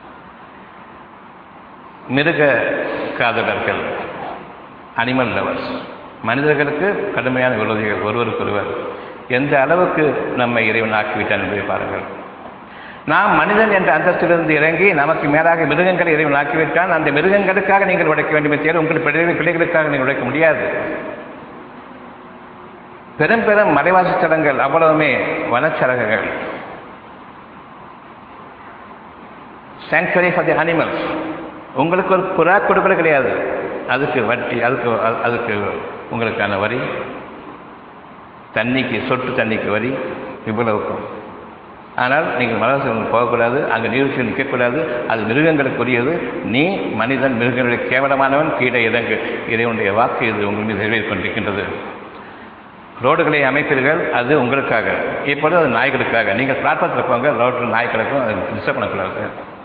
A: மிருக காதலர்கள் அனிமல் லவர்ஸ் மனிதர்களுக்கு கடுமையான விரோதிகள் ஒருவருக்கொருவர் எந்த அளவுக்கு நம்மை இறைவன் ஆக்கிவிட்டான் என்பதை பாருங்கள் நாம் மனிதன் என்ற அந்தஸ்திலிருந்து இறங்கி நமக்கு மேலாக மிருகங்களை இறைவன் ஆக்கிவிட்டான் அந்த மிருகங்களுக்காக நீங்கள் உழைக்க வேண்டுமே தவிர உங்கள் பிள்ளை பிள்ளைகளுக்காக நீங்கள் உழைக்க முடியாது பெரும் பெரும் மலைவாசி தலங்கள் அவ்வளவுமே வனச்சரகங்கள் சாங்சுரி ஃபார் தி அனிமல்ஸ் உங்களுக்கு ஒரு புறா கொடுக்கல கிடையாது அதுக்கு வட்டி அதுக்கு அதுக்கு உங்களுக்கான வரி தண்ணிக்கு சொட்டு தண்ணிக்கு வரி இவ்வளவுக்கும் ஆனால் நீங்கள் மலர்சலம் போகக்கூடாது அங்கே நீர்ச்சி நிற்கக்கூடாது அது மிருகங்களுக்குரியது நீ மனிதன் மிருகங்களுடைய கேவலமானவன் கீழே இறங்கு இறைவனுடைய வாக்கு இது உங்கள் மீது நிறைவேறிக் கொண்டிருக்கின்றது ரோடுகளை அமைப்பீர்கள் அது உங்களுக்காக இப்பொழுது அது நாய்களுக்காக நீங்கள் பிளாட்பாரத்தில் போங்க ரோட்டில் நாய்களுக்கும் அது டிஸ்டர்ப் பண்ணக்கூடாது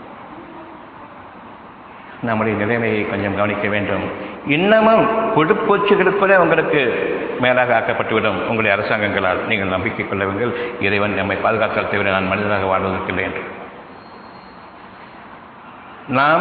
A: நம்முடைய நிலைமையை கொஞ்சம் கவனிக்க வேண்டும் இன்னமும் கொடுப்பூச்சிகளுக்கு கூட உங்களுக்கு மேலாக ஆக்கப்பட்டுவிடும் உங்களுடைய அரசாங்கங்களால் நீங்கள் நம்பிக்கை கொள்ளவங்கள் இறைவன் நம்மை பாதுகாத்தால் தவிர நான் மனிதனாக வாழ்வதற்கில்லை என்று நாம்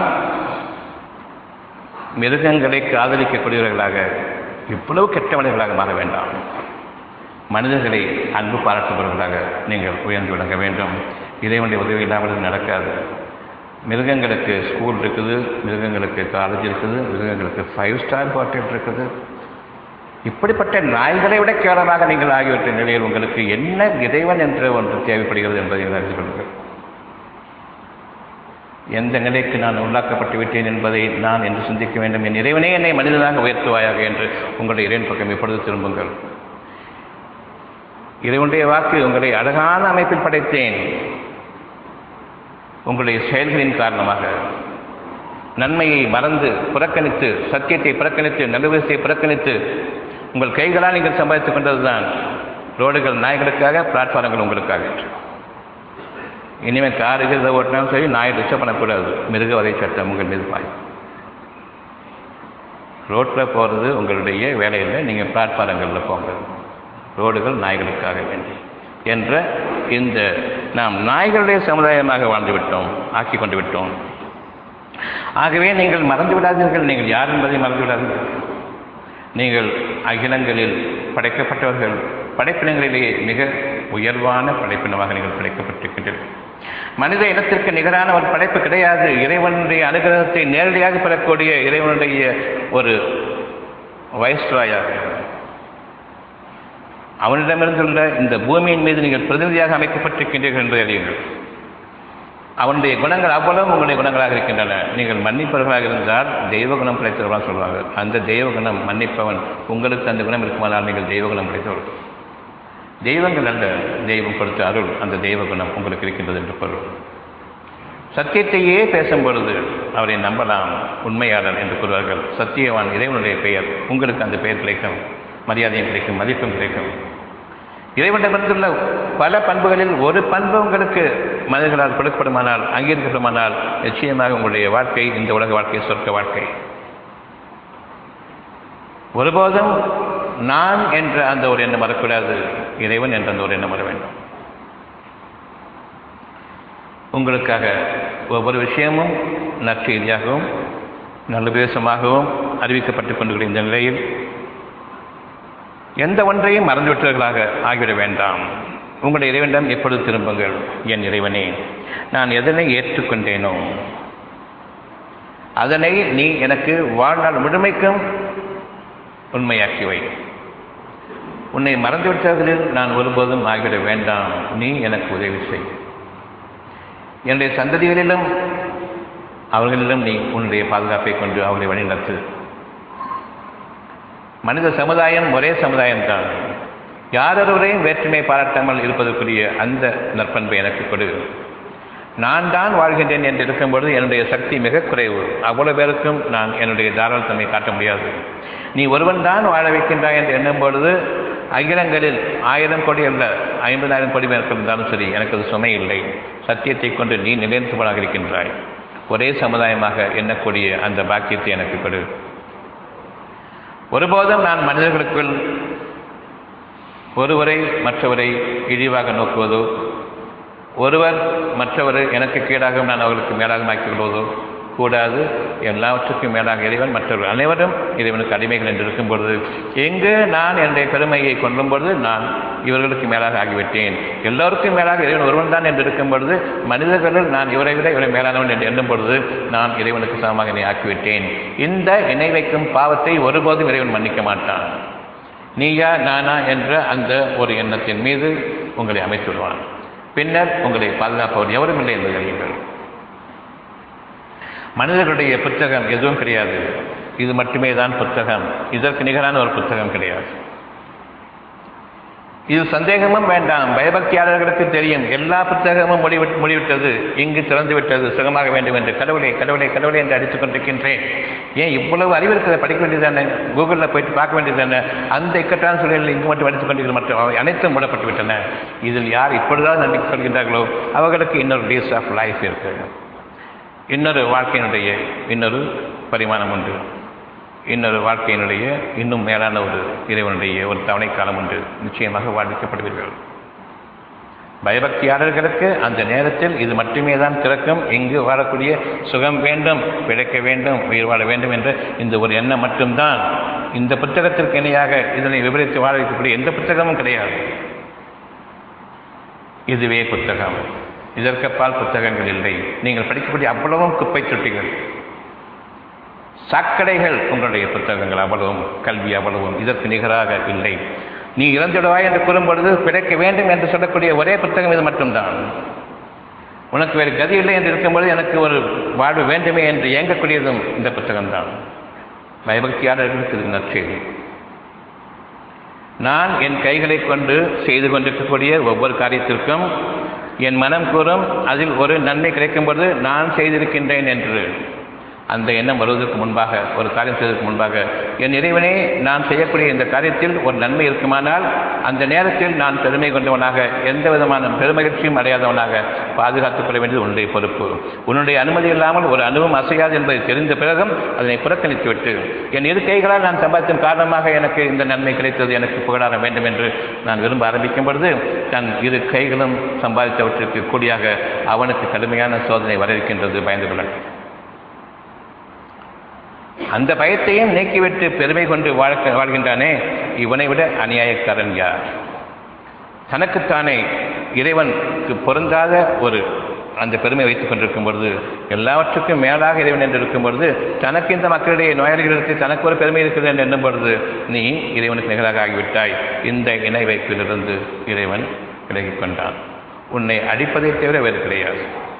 A: மிருகங்களை காதலிக்கக்கூடியவர்களாக இவ்வளவு கெட்டவர்களாக மாற வேண்டாம் மனிதர்களை அன்பு பாராட்டுபவர்களாக நீங்கள் உயர்ந்து விளங்க வேண்டும் இறைவனுடைய உதவி இல்லாமல் இது நடக்காது மிருகங்களுக்கு ஸ்கூல் இருக்குது மிருகங்களுக்கு காலேஜ் இருக்குது மிருகங்களுக்கு ஃபைவ் ஸ்டார் ஹோட்டல் இருக்குது இப்படிப்பட்ட நாய்களை விட கேவலமாக நீங்கள் ஆகியவற்றை நிலையில் உங்களுக்கு என்ன இறைவன் என்ற ஒன்று தேவைப்படுகிறது என்பதை அறிந்து கொள்ளுங்கள் எந்த நிலைக்கு நான் உள்ளாக்கப்பட்டு விட்டேன் என்பதை நான் என்று சிந்திக்க வேண்டும் என் இறைவனே என்னை மனிதனாக உயர்த்துவாயாக என்று உங்களுடைய இறைவன் பக்கம் எப்பொழுது திரும்புங்கள் இறைவனுடைய வாக்கு உங்களை அழகான அமைப்பில் படைத்தேன் உங்களுடைய செயல்களின் காரணமாக நன்மையை மறந்து புறக்கணித்து சத்தியத்தை புறக்கணித்து நல்லவிசத்தை புறக்கணித்து உங்கள் கைகளால் நீங்கள் சம்பாதித்துக் கொண்டதுதான் ரோடுகள் நாய்களுக்காக பிளாட்ஃபாரங்கள் உங்களுக்காக இனிமேல் கார் இருக்கிறத ஓட்டினாலும் சரி நாய் டிஸ்டர்ப் பண்ணக்கூடாது மிருக வதை சட்டம் உங்கள் மீது பாய் ரோட்டில் போகிறது உங்களுடைய வேலையில் நீங்கள் பிளாட்ஃபாரங்களில் போங்க ரோடுகள் நாய்களுக்காக வேண்டி என்ற இந்த நாம் நாய்களுடைய சமுதாயமாக வாழ்ந்து விட்டோம் ஆக்கி கொண்டு விட்டோம் ஆகவே நீங்கள் மறந்து விடாதீர்கள் நீங்கள் யார் என்பதை மறந்து விடாதீர்கள் நீங்கள் அகிலங்களில் படைக்கப்பட்டவர்கள் படைப்பினங்களிலேயே மிக உயர்வான படைப்பினமாக நீங்கள் படைக்கப்பட்டிருக்கின்றீர்கள் மனித இனத்திற்கு நிகரான ஒரு படைப்பு கிடையாது இறைவனுடைய அனுகிரகத்தை நேரடியாக பெறக்கூடிய இறைவனுடைய ஒரு வயஸ்ராயாக அவனிடமிருந்துள்ள இந்த பூமியின் மீது நீங்கள் பிரதிநிதியாக அமைக்கப்பட்டிருக்கின்றீர்கள் என்று அறியுங்கள் அவனுடைய குணங்கள் அவ்வளவு உங்களுடைய குணங்களாக இருக்கின்றன நீங்கள் மன்னிப்பவர்களாக இருந்தால் தெய்வ குணம் படைத்தவர்களாக சொல்வாங்க அந்த தெய்வ குணம் மன்னிப்பவன் உங்களுக்கு அந்த குணம் இருக்குமானால் நீங்கள் தெய்வ குணம் படைத்தவர்கள் தெய்வங்கள் அல்ல தெய்வம் கொடுத்த அருள் அந்த தெய்வ குணம் உங்களுக்கு இருக்கின்றது என்று பொருள் சத்தியத்தையே பேசும் பொழுது அவரை நம்பலாம் உண்மையாளர் என்று கூறுவார்கள் சத்தியவான் இறைவனுடைய பெயர் உங்களுக்கு அந்த பெயர் கிடைக்கும் மரியாதையும் கிடைக்கும் மதிப்பும் கிடைக்கும் இறைவனிடமிருந்துள்ள பல பண்புகளில் ஒரு பண்பு உங்களுக்கு மனிதர்களால் கொடுக்கப்படுமானால் அங்கீகரிக்கப்படுமானால் நிச்சயமாக உங்களுடைய வாழ்க்கை இந்த உலக வாழ்க்கை சொர்க்க வாழ்க்கை ஒருபோதும் நான் என்ற அந்த ஒரு எண்ணம் வரக்கூடாது இறைவன் என்ற அந்த ஒரு எண்ணம் வர வேண்டும் உங்களுக்காக ஒவ்வொரு விஷயமும் நற்செய்தியாகவும் நல்ல பேசமாகவும் அறிவிக்கப்பட்டுக் கொண்டிருக்கிற இந்த நிலையில் எந்த ஒன்றையும் மறந்துவிட்டவர்களாக ஆகிவிட வேண்டாம் உங்களுடைய இறைவனிடம் எப்பொழுது திரும்புங்கள் என் இறைவனே நான் எதனை ஏற்றுக்கொண்டேனோ அதனை நீ எனக்கு வாழ்நாள் முழுமைக்கும் உண்மையாக்கி வை உன்னை மறந்துவிட்டவர்களில் நான் ஒருபோதும் ஆகிவிட வேண்டாம் நீ எனக்கு உதவி செய் என்னுடைய சந்ததிகளிலும் அவர்களிடம் நீ உன்னுடைய பாதுகாப்பை கொண்டு அவர்களை வழிநடத்து மனித சமுதாயம் ஒரே சமுதாயம்தான் யாரொருவரையும் வேற்றுமை பாராட்டாமல் இருப்பதற்குரிய அந்த நற்பண்பை எனக்கு கொடு நான் தான் வாழ்கின்றேன் என்று இருக்கும்பொழுது என்னுடைய சக்தி மிக குறைவு அவ்வளவு பேருக்கும் நான் என்னுடைய தாராளத்தன்மை காட்ட முடியாது நீ ஒருவன் தான் வாழ வைக்கின்றாய் என்று எண்ணும் பொழுது அகிலங்களில் ஆயிரம் கோடி அல்ல ஐம்பதாயிரம் கோடி பேருக்கு இருந்தாலும் சரி எனக்கு அது சுமை இல்லை சத்தியத்தை கொண்டு நீ நிலைநிறுத்தப்படாக இருக்கின்றாய் ஒரே சமுதாயமாக எண்ணக்கூடிய அந்த பாக்கியத்தை எனக்கு கொடு ஒருபோதும் நான் மனிதர்களுக்குள் ஒருவரை மற்றவரை இழிவாக நோக்குவதோ ஒருவர் மற்றவர் எனக்கு கீழாகவும் நான் அவர்களுக்கு மேலாக ஆக்கிக் கொள்வதோ கூடாது எல்லாவற்றுக்கும் மேலாக இறைவன் மற்றவர்கள் அனைவரும் இறைவனுக்கு அடிமைகள் என்று இருக்கும் பொழுது எங்கு நான் என்னுடைய பெருமையை கொள்ளும் பொழுது நான் இவர்களுக்கு மேலாக ஆகிவிட்டேன் எல்லோருக்கும் மேலாக இறைவன் ஒருவன் தான் என்று இருக்கும் பொழுது மனிதர்களில் நான் இவரை விட இவரை மேலானவன் என்று எண்ணும் பொழுது நான் இறைவனுக்கு சமமாக என்னை ஆக்கிவிட்டேன் இந்த இணை வைக்கும் பாவத்தை ஒருபோதும் இறைவன் மன்னிக்க மாட்டான் நீயா நானா என்ற அந்த ஒரு எண்ணத்தின் மீது உங்களை அமைத்து விடுவான் பின்னர் உங்களை பாதுகாப்பவர் எவரும் இல்லை என்று அறியுங்கள் மனிதர்களுடைய புத்தகம் எதுவும் கிடையாது இது மட்டுமே தான் புத்தகம் இதற்கு நிகரான ஒரு புத்தகம் கிடையாது இது சந்தேகமும் வேண்டாம் பயபக்தியாளர்களுக்கு தெரியும் எல்லா புத்தகமும் முடிவிட் முடிவிட்டது இங்கு திறந்து விட்டது சுகமாக வேண்டும் என்று கடவுளை கடவுளை கடவுளை என்று அடித்துக் கொண்டிருக்கின்றேன் ஏன் இவ்வளவு அறிவு இருக்கிறத படிக்க வேண்டியதானே கூகுளில் போயிட்டு பார்க்க வேண்டியதானே அந்த இக்கட்டான சூழலில் இங்கு மட்டும் படித்துக் கொண்டிருக்கிற மற்ற அவை அனைத்தும் மூடப்பட்டு விட்டன இதில் யார் இப்பொழுதாவது நம்பிக்கை சொல்கின்றார்களோ அவர்களுக்கு இன்னொரு டேஸ் ஆஃப் லைஃப் இருக்கு இன்னொரு வாழ்க்கையினுடைய இன்னொரு பரிமாணம் உண்டு இன்னொரு வாழ்க்கையினுடைய இன்னும் மேலான ஒரு இறைவனுடைய ஒரு தவணை காலம் உண்டு நிச்சயமாக வாழ்விக்கப்படுவீர்கள் பயபக்தியாளர்களுக்கு அந்த நேரத்தில் இது மட்டுமே தான் திறக்கும் இங்கு வாழக்கூடிய சுகம் வேண்டும் பிழைக்க வேண்டும் உயிர் வாழ வேண்டும் என்ற இந்த ஒரு எண்ணம் மட்டும்தான் இந்த புத்தகத்திற்கு இணையாக இதனை விவரித்து வாழ வைக்கக்கூடிய எந்த புத்தகமும் கிடையாது இதுவே புத்தகம் இதற்கப்பால் புத்தகங்கள் இல்லை நீங்கள் படிக்கக்கூடிய அவ்வளவும் குப்பை தொட்டிகள் சாக்கடைகள் உங்களுடைய புத்தகங்கள் அவ்வளவும் கல்வி அவ்வளவும் இதற்கு நிகராக இல்லை நீ இறந்துடுவாய் என்று கூறும்பொழுது பிழைக்க வேண்டும் என்று சொல்லக்கூடிய ஒரே புத்தகம் இது மட்டும்தான் உனக்கு வேறு கதி இல்லை என்று இருக்கும்பொழுது எனக்கு ஒரு வாழ்வு வேண்டுமே என்று இயங்கக்கூடியதும் இந்த புத்தகம்தான் பயபக்தியாளர்களுக்கு இது நற்செய்தி நான் என் கைகளை கொண்டு செய்து கொண்டிருக்கக்கூடிய ஒவ்வொரு காரியத்திற்கும் என் மனம் கூறும் அதில் ஒரு நன்மை கிடைக்கும் பொழுது நான் செய்திருக்கின்றேன் என்று அந்த எண்ணம் வருவதற்கு முன்பாக ஒரு காரியம் செய்வதற்கு முன்பாக என் இறைவனே நான் செய்யக்கூடிய இந்த காரியத்தில் ஒரு நன்மை இருக்குமானால் அந்த நேரத்தில் நான் பெருமை கொண்டவனாக எந்த விதமான பெருமகிழ்ச்சியும் அடையாதவனாக பாதுகாத்துக் கொள்ள வேண்டியது உன்னுடைய பொறுப்பு உன்னுடைய அனுமதி இல்லாமல் ஒரு அணுவும் அசையாது என்பதை தெரிந்த பிறகும் அதனை புறக்கணித்துவிட்டு என் இரு கைகளால் நான் சம்பாதித்தன் காரணமாக எனக்கு இந்த நன்மை கிடைத்தது எனக்கு புகழார வேண்டும் என்று நான் விரும்ப ஆரம்பிக்கும் பொழுது தன் இரு கைகளும் சம்பாதித்தவற்றிற்கு கூடியாக அவனுக்கு கடுமையான சோதனை வர இருக்கின்றது பயந்து கொள்ள அந்த பயத்தையும் நீக்கிவிட்டு பெருமை கொண்டு வாழ்க்க வாழ்கின்றானே இவனை விட அநியாயக்காரன் யார் தனக்குத்தானே இறைவனுக்கு பொருந்தாத ஒரு அந்த பெருமை வைத்துக் கொண்டிருக்கும் பொழுது எல்லாவற்றுக்கும் மேலாக இறைவன் என்று இருக்கும் பொழுது தனக்கு இந்த மக்களிடையே நோயாளிகளுக்கு தனக்கு ஒரு பெருமை இருக்கிறது என்று எண்ணும் பொழுது நீ இறைவனுக்கு நிகராக ஆகிவிட்டாய் இந்த இணை வைப்பிலிருந்து இறைவன் விலகிக் கொண்டான் உன்னை அடிப்பதை தவிர வேறு கிடையாது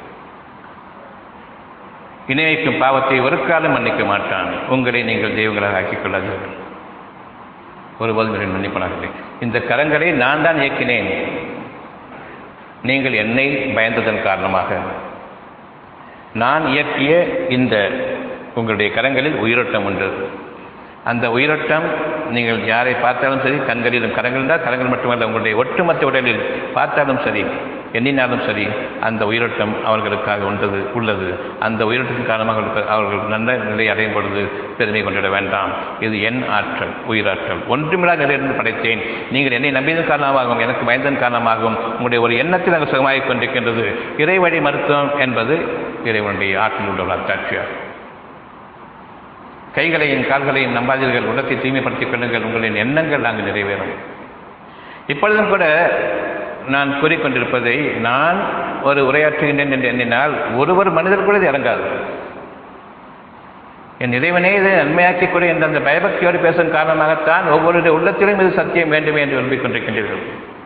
A: இணை வைக்கும் பாவத்தை ஒரு காலம் மன்னிக்க மாட்டான் உங்களை நீங்கள் தெய்வங்களாக ஆக்கிக் கொள்ளாதீர்கள் ஒருபோதும் மன்னிப்பனாகவில்லை இந்த கரங்களை நான் தான் இயக்கினேன் நீங்கள் என்னை பயந்ததன் காரணமாக நான் இயக்கிய இந்த உங்களுடைய கரங்களில் உயிரோட்டம் உண்டு அந்த உயிரோட்டம் நீங்கள் யாரை பார்த்தாலும் சரி கண்களிலும் கரங்கள் இருந்தால் கரங்கள் மட்டுமல்ல உங்களுடைய ஒட்டுமொத்த உடலில் பார்த்தாலும் சரி எண்ணினாலும் சரி அந்த உயிரோட்டம் அவர்களுக்காக உண்டது உள்ளது அந்த உயிரோட்டத்தின் காரணமாக அவர்களுக்கு அவர்கள் நல்ல நிலை அடையும் பொழுது பெருமை கொண்டிட வேண்டாம் இது என் ஆற்றல் உயிராற்றல் ஒன்றுமில்லா நிலையிலிருந்து படைத்தேன் நீங்கள் என்னை நம்பியதன் காரணமாகவும் எனக்கு பயந்ததன் காரணமாகவும் உங்களுடைய ஒரு எண்ணத்தில் அங்கு சுகமாகிக் கொண்டிருக்கின்றது இறைவழி மருத்துவம் என்பது இறைவனுடைய ஆற்றல் உள்ள ஒரு அத்தாட்சியாகும் கைகளையும் கால்களையும் நம்பாதீர்கள் உள்ளத்தை தூய்மைப்படுத்திக் கொள்ளுங்கள் உங்களின் எண்ணங்கள் அங்கு நிறைவேறும் இப்பொழுதும் கூட நான் கூறிக்கொண்டிருப்பதை நான் ஒரு உரையாற்றுகின்றேன் என்று எண்ணினால் ஒருவர் மனிதர் கூட இது இறங்காது என் இறைவனே இதை நன்மையாக்கிக் கொடு என்ற அந்த பயபக்தியோடு பேசும் காரணமாகத்தான் ஒவ்வொருடைய உள்ளத்திலும் இது சத்தியம் வேண்டுமே என்று விரும்பிக் கொண்டிருக்கின்றீர்கள்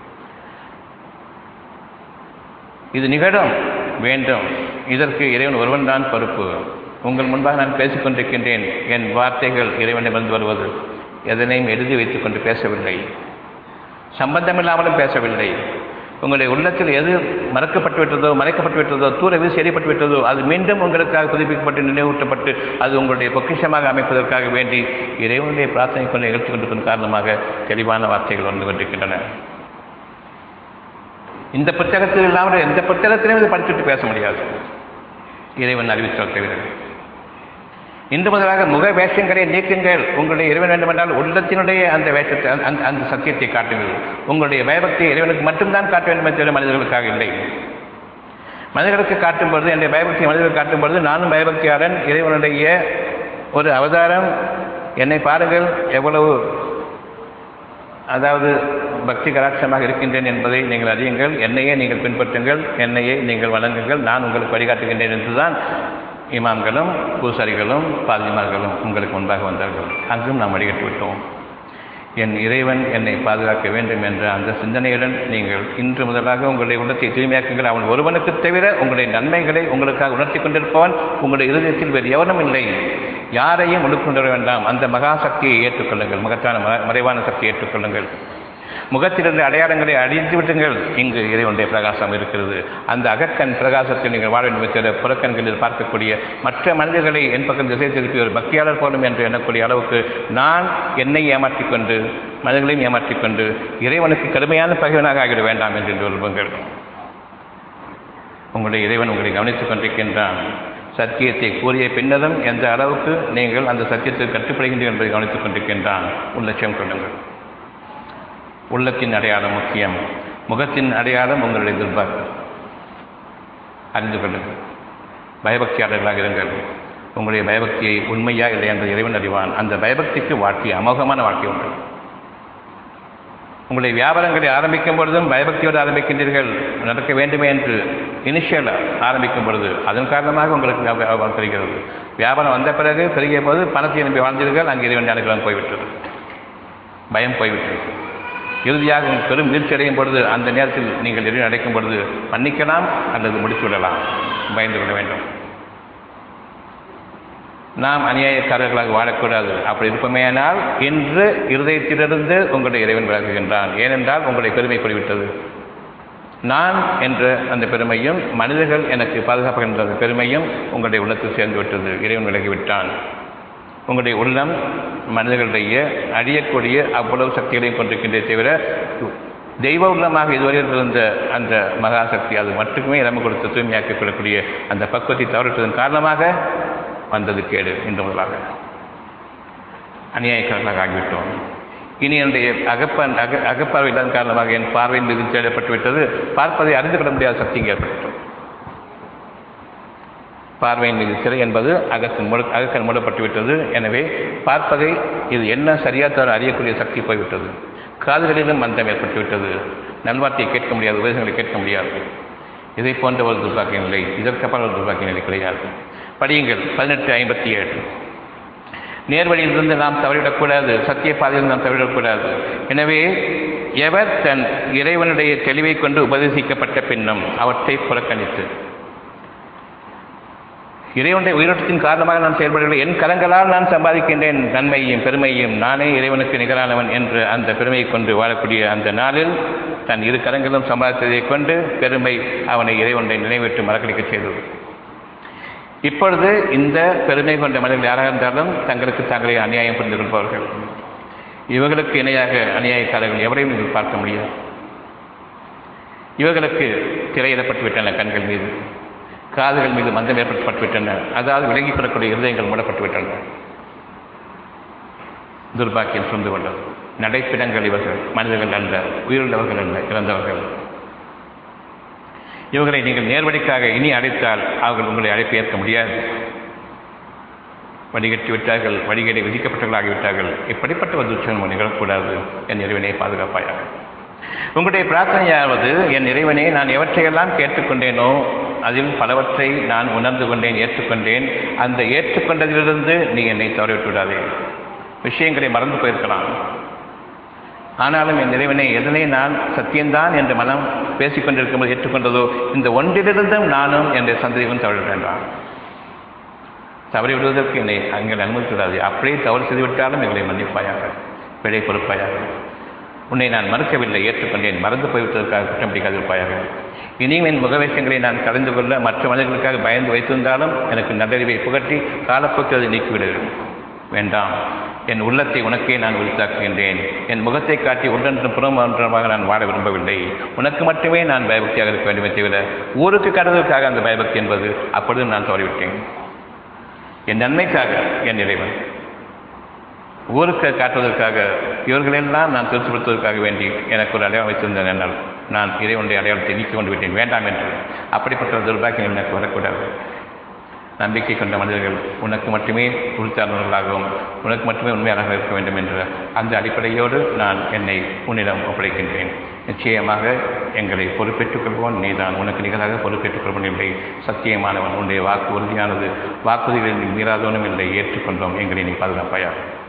A: இது நிகழும் வேண்டும் இதற்கு இறைவன் ஒருவன் தான் பொறுப்பு உங்கள் முன்பாக நான் பேசிக் கொண்டிருக்கின்றேன் என் வார்த்தைகள் இறைவனிடமிருந்து வருவது எதனையும் எழுதி வைத்துக் கொண்டு பேசவில்லை சம்பந்தமில்லாமலும் பேசவில்லை உங்களுடைய உள்ளத்தில் எது மறக்கப்பட்டு விட்டதோ மறைக்கப்பட்டு விட்டதோ தூர வீசி எறியப்பட்டு விட்டதோ அது மீண்டும் உங்களுக்காக புதுப்பிக்கப்பட்டு நினைவூட்டப்பட்டு அது உங்களுடைய பொக்கிஷமாக அமைப்பதற்காக வேண்டி இறைவனுடைய பிரார்த்தனை கொண்டு நிகழ்த்தி கொண்டிருக்கும் காரணமாக தெளிவான வார்த்தைகள் வந்து கொண்டிருக்கின்றன இந்த புத்தகத்தில் இல்லாமல் எந்த புத்தகத்திலையும் இதை படிச்சுட்டு பேச முடியாது இறைவன் அறிவித்தால் தவிர இன்று முதலாக முக வேஷங்களை நீக்குங்கள் உங்களுடைய இறைவன் வேண்டுமென்றால் உள்ளத்தினுடைய அந்த வேஷத்தை அந்த அந்த சத்தியத்தை காட்டுங்கள் உங்களுடைய பயபக்தியை இறைவனுக்கு மட்டும்தான் காட்ட வேண்டும் தவிர மனிதர்களுக்காக இல்லை மனிதர்களுக்கு காட்டும் பொழுது என்னுடைய பயபக்தியை மனிதர்களுக்கு காட்டும் பொழுது நானும் பயபக்தியாளன் இறைவனுடைய ஒரு அவதாரம் என்னை பாருங்கள் எவ்வளவு அதாவது பக்தி கலாட்சமாக இருக்கின்றேன் என்பதை நீங்கள் அறியுங்கள் என்னையே நீங்கள் பின்பற்றுங்கள் என்னையே நீங்கள் வணங்குங்கள் நான் உங்களுக்கு வழிகாட்டுகின்றேன் என்றுதான் இமாம்களும் பூசாரிகளும் பாதிமார்களும் உங்களுக்கு முன்பாக வந்தார்கள் அங்கும் நாம் வழிகட்டு விட்டோம் என் இறைவன் என்னை பாதுகாக்க வேண்டும் என்ற அந்த சிந்தனையுடன் நீங்கள் இன்று முதலாக உங்களுடைய உள்ளத்தை தூய்மையாக்குங்கள் அவன் ஒருவனுக்கு தவிர உங்களுடைய நன்மைகளை உங்களுக்காக உணர்த்தி கொண்டிருப்பவன் உங்களுடைய இருதயத்தில் வேறு எவனும் இல்லை யாரையும் உழுக்கொண்டு வர வேண்டாம் அந்த மகா சக்தியை ஏற்றுக்கொள்ளுங்கள் மகத்தான ம- மறைவான சக்தியை ஏற்றுக்கொள்ளுங்கள் முகத்திலிருந்து அடையாளங்களை அழித்து விட்டுங்கள் இங்கு இறைவனுடைய பிரகாசம் இருக்கிறது அந்த அகக்கண் பிரகாசத்தில் நீங்கள் வாழ வேண்டும் என்ற புறக்கண்களில் பார்க்கக்கூடிய மற்ற மனிதர்களை என் பக்கம் திசை திருப்பி ஒரு பக்தியாளர் போலும் என்று எண்ணக்கூடிய அளவுக்கு நான் என்னை ஏமாற்றிக் கொண்டு மனிதர்களையும் ஏமாற்றிக் கொண்டு இறைவனுக்கு கடுமையான பகைவனாக ஆகிவிட வேண்டாம் என்று விரும்புங்கள் உங்களுடைய இறைவன் உங்களை கவனித்துக் கொண்டிருக்கின்றான் சத்தியத்தை கூறிய பின்னரும் எந்த அளவுக்கு நீங்கள் அந்த சத்தியத்துக்கு கட்டுப்படுகின்றீர்கள் என்பதை கவனித்துக் கொண்டிருக்கின்றான் உள்ளட்சியம் கொள்ளுங்கள் உள்ளத்தின் அடையாளம் முக்கியம் முகத்தின் அடையாளம் உங்களுடைய துர்பாக்கு அறிந்து கொள்ளுங்கள் பயபக்தியாளர்களாக இருங்கள் உங்களுடைய பயபக்தியை உண்மையா இல்லை என்ற இறைவன் அறிவான் அந்த பயபக்திக்கு வாழ்க்கை அமோகமான வாழ்க்கை உண்டு உங்களுடைய வியாபாரங்களை ஆரம்பிக்கும் பொழுதும் பயபக்தியோடு ஆரம்பிக்கின்றீர்கள் நடக்க வேண்டுமே என்று இனிஷியல் ஆரம்பிக்கும் பொழுது அதன் காரணமாக உங்களுக்கு வியா- வியாபாரம் பெறுகிறது வியாபாரம் வந்த பிறகு பெருகிய போது பணத்தை நம்பி வாழ்ந்தீர்கள் அங்கே இறைவன் அனுகிரகம் போய்விட்டது பயம் போய்விட்டது இறுதியாக உங்கள் பெரும் வீழ்ச்சி அடையும் பொழுது அந்த நேரத்தில் நீங்கள் இறைவன் அடைக்கும் பொழுது மன்னிக்கலாம் அல்லது முடித்து விடலாம் பயந்து விட வேண்டும் நாம் அநியாயக்காரர்களாக வாழக்கூடாது அப்படி இருப்பமேயானால் இன்று இருதயத்திலிருந்து உங்களுடைய இறைவன் விளக்குகின்றான் ஏனென்றால் உங்களுடைய பெருமை போய்விட்டது நான் என்ற அந்த பெருமையும் மனிதர்கள் எனக்கு பாதுகாப்புகின்ற அந்த பெருமையும் உங்களுடைய உள்ளத்தில் சேர்ந்து விட்டது இறைவன் விலகிவிட்டான் உங்களுடைய உள்ளம் மனிதர்களுடைய அழியக்கூடிய அவ்வளவு சக்திகளையும் கொண்டிருக்கின்றே தவிர தெய்வ உள்ளமாக இதுவரையில் இருந்த அந்த மகாசக்தி அது மட்டுமே இடம் கொடுத்து தூய்மையாக்கிக் கொள்ளக்கூடிய அந்த பக்குவத்தை தவறிட்டதன் காரணமாக வந்தது கேடு இன்று முதலாக அநியாயக்காரர்களாக ஆகிவிட்டோம் இனி என்னுடைய அகப்பன் அக அகப்பார்வை இல்லாத காரணமாக என் பார்வையின் மீது தேடப்பட்டு விட்டது பார்ப்பதை அறிந்து கொள்ள முடியாத சக்தி இங்கே ஏற்பட்டுவிட்டது பார்வையின் மீது சிறை என்பது அகத்தின் முடு அகக்கண் மூடப்பட்டு விட்டது எனவே பார்ப்பதை இது என்ன சரியா தவறு அறியக்கூடிய சக்தி போய்விட்டது காதுகளிலும் மந்தம் ஏற்பட்டு விட்டது நல்வார்த்தையை கேட்க முடியாது உபதேசங்களை கேட்க முடியாது இதை போன்ற ஒரு துர்பாக்கிய நிலை இதற்கப்புறம் ஒரு துர்பாக்கிய நிலை கிடையாது படியுங்கள் பதினெட்டு ஐம்பத்தி ஏழு நேர்வழியிலிருந்து நாம் தவறிவிடக்கூடாது சத்திய பாதையில் நாம் தவறிவிடக்கூடாது எனவே எவர் தன் இறைவனுடைய தெளிவை கொண்டு உபதேசிக்கப்பட்ட பின்னும் அவற்றை புறக்கணித்து இறைவனுடைய உயிரோட்டத்தின் காரணமாக நான் செயல்படுகிறேன் என் கரங்களால் நான் சம்பாதிக்கின்றேன் நன்மையையும் பெருமையும் நானே இறைவனுக்கு நிகரானவன் என்று அந்த பெருமையை கொண்டு வாழக்கூடிய அந்த நாளில் தன் இரு கரங்களும் சம்பாதித்ததைக் கொண்டு பெருமை அவனை இறைவனுடைய நினைவிட்டு மறக்கடிக்க செய்தது இப்பொழுது இந்த பெருமை கொண்ட மனிதர்கள் யாராக இருந்தாலும் தங்களுக்கு தாங்களே அநியாயம் புரிந்து கொள்பவர்கள் இவர்களுக்கு இணையாக அநியாயக்காரர்கள் எவரையும் நீங்கள் பார்க்க முடியாது இவர்களுக்கு திரையிடப்பட்டு விட்டன கண்கள் மீது காதுகள் மீது மந்தம் ஏற்பட்டுப்பட்டு விட்டன அதாவது விலகிக் கொள்ளக்கூடிய இருதயங்கள் மூடப்பட்டு விட்டன துர்பாக்கியம் சுந்து கொண்டது நடைப்பிடங்கள் இவர்கள் மனிதர்கள் அல்ல உயிருள்ளவர்கள் அல்ல இறந்தவர்கள் இவர்களை நீங்கள் நேர்வழிக்காக இனி அழைத்தால் அவர்கள் உங்களை அழைப்பு ஏற்க முடியாது வடிகட்டி விட்டார்கள் வடிகட்டி விதிக்கப்பட்டவர்களாகிவிட்டார்கள் இப்படிப்பட்ட ஒரு துச்சம் நிகழக்கூடாது என் இறைவனை பாதுகாப்பாயாக உங்களுடைய பிரார்த்தனையாவது என் இறைவனே நான் எவற்றையெல்லாம் கேட்டுக்கொண்டேனோ அதில் பலவற்றை நான் உணர்ந்து கொண்டேன் ஏற்றுக்கொண்டேன் அந்த ஏற்றுக்கொண்டதிலிருந்து நீ என்னை தவறவிட்டு விடாதே விஷயங்களை மறந்து போயிருக்கலாம் ஆனாலும் என் இறைவனை எதனை நான் சத்தியம்தான் என்று மனம் பேசிக்கொண்டிருக்கும்போது ஏற்றுக்கொண்டதோ இந்த ஒன்றிலிருந்தும் நானும் என்ற சந்தேகம் தவற வேண்டாம் தவறி விடுவதற்கு என்னை அங்கே அனுமதிக்கிறாது அப்படியே தவறு செய்துவிட்டாலும் எங்களை மன்னிப்பாயாக பிழை பொறுப்பாயாக உன்னை நான் மறுக்கவில்லை ஏற்றுக்கொண்டேன் மறந்து போய்விட்டதற்காக குற்றம் பிடிக்காதிருப்பாயாக இனியும் என் முகவேஷங்களை நான் கலந்து கொள்ள மற்ற மனிதர்களுக்காக பயந்து வைத்திருந்தாலும் எனக்கு நல்லறிவை புகட்டி காலப்போக்கில் அதை நீக்கிவிடு வேண்டாம் என் உள்ளத்தை உனக்கே நான் உரித்தாக்குகின்றேன் என் முகத்தை காட்டி ஒன்றென்று புறம் ஒன்றமாக நான் வாழ விரும்பவில்லை உனக்கு மட்டுமே நான் பயபக்தியாக இருக்க வேண்டுமே தவிர ஊருக்கு கடவுளுக்காக அந்த பயபக்தி என்பது அப்பொழுது நான் தவறிவிட்டேன் என் நன்மைக்காக என் இறைவன் ஊருக்கு காட்டுவதற்காக இவர்களெல்லாம் நான் திருத்தப்படுத்துவதற்காக வேண்டி எனக்கு ஒரு அடையாளம் வைத்திருந்தேன் என்னால் நான் இறைவனுடைய அடையாளத்தை நீக்கி கொண்டு விட்டேன் வேண்டாம் என்று அப்படிப்பட்ட ஒரு துர்பாக்கியம் எனக்கு வரக்கூடாது நம்பிக்கை கொண்ட மனிதர்கள் உனக்கு மட்டுமே உறுத்தாளர்களாகவும் உனக்கு மட்டுமே உண்மையாக இருக்க வேண்டும் என்ற அந்த அடிப்படையோடு நான் என்னை உன்னிடம் ஒப்படைக்கின்றேன் நிச்சயமாக எங்களை பொறுப்பேற்றுக் கொள்வோன் நீதான் உனக்கு நிகழாக பொறுப்பேற்றுக் கொள்வன் இல்லை சத்தியமானவன் உன்னுடைய வாக்கு உறுதியானது வாக்குறுதிகளில் மீறாதவனும் இல்லை ஏற்றுக்கொண்டோம் எங்களை நீ பாதுகாப்பாயாக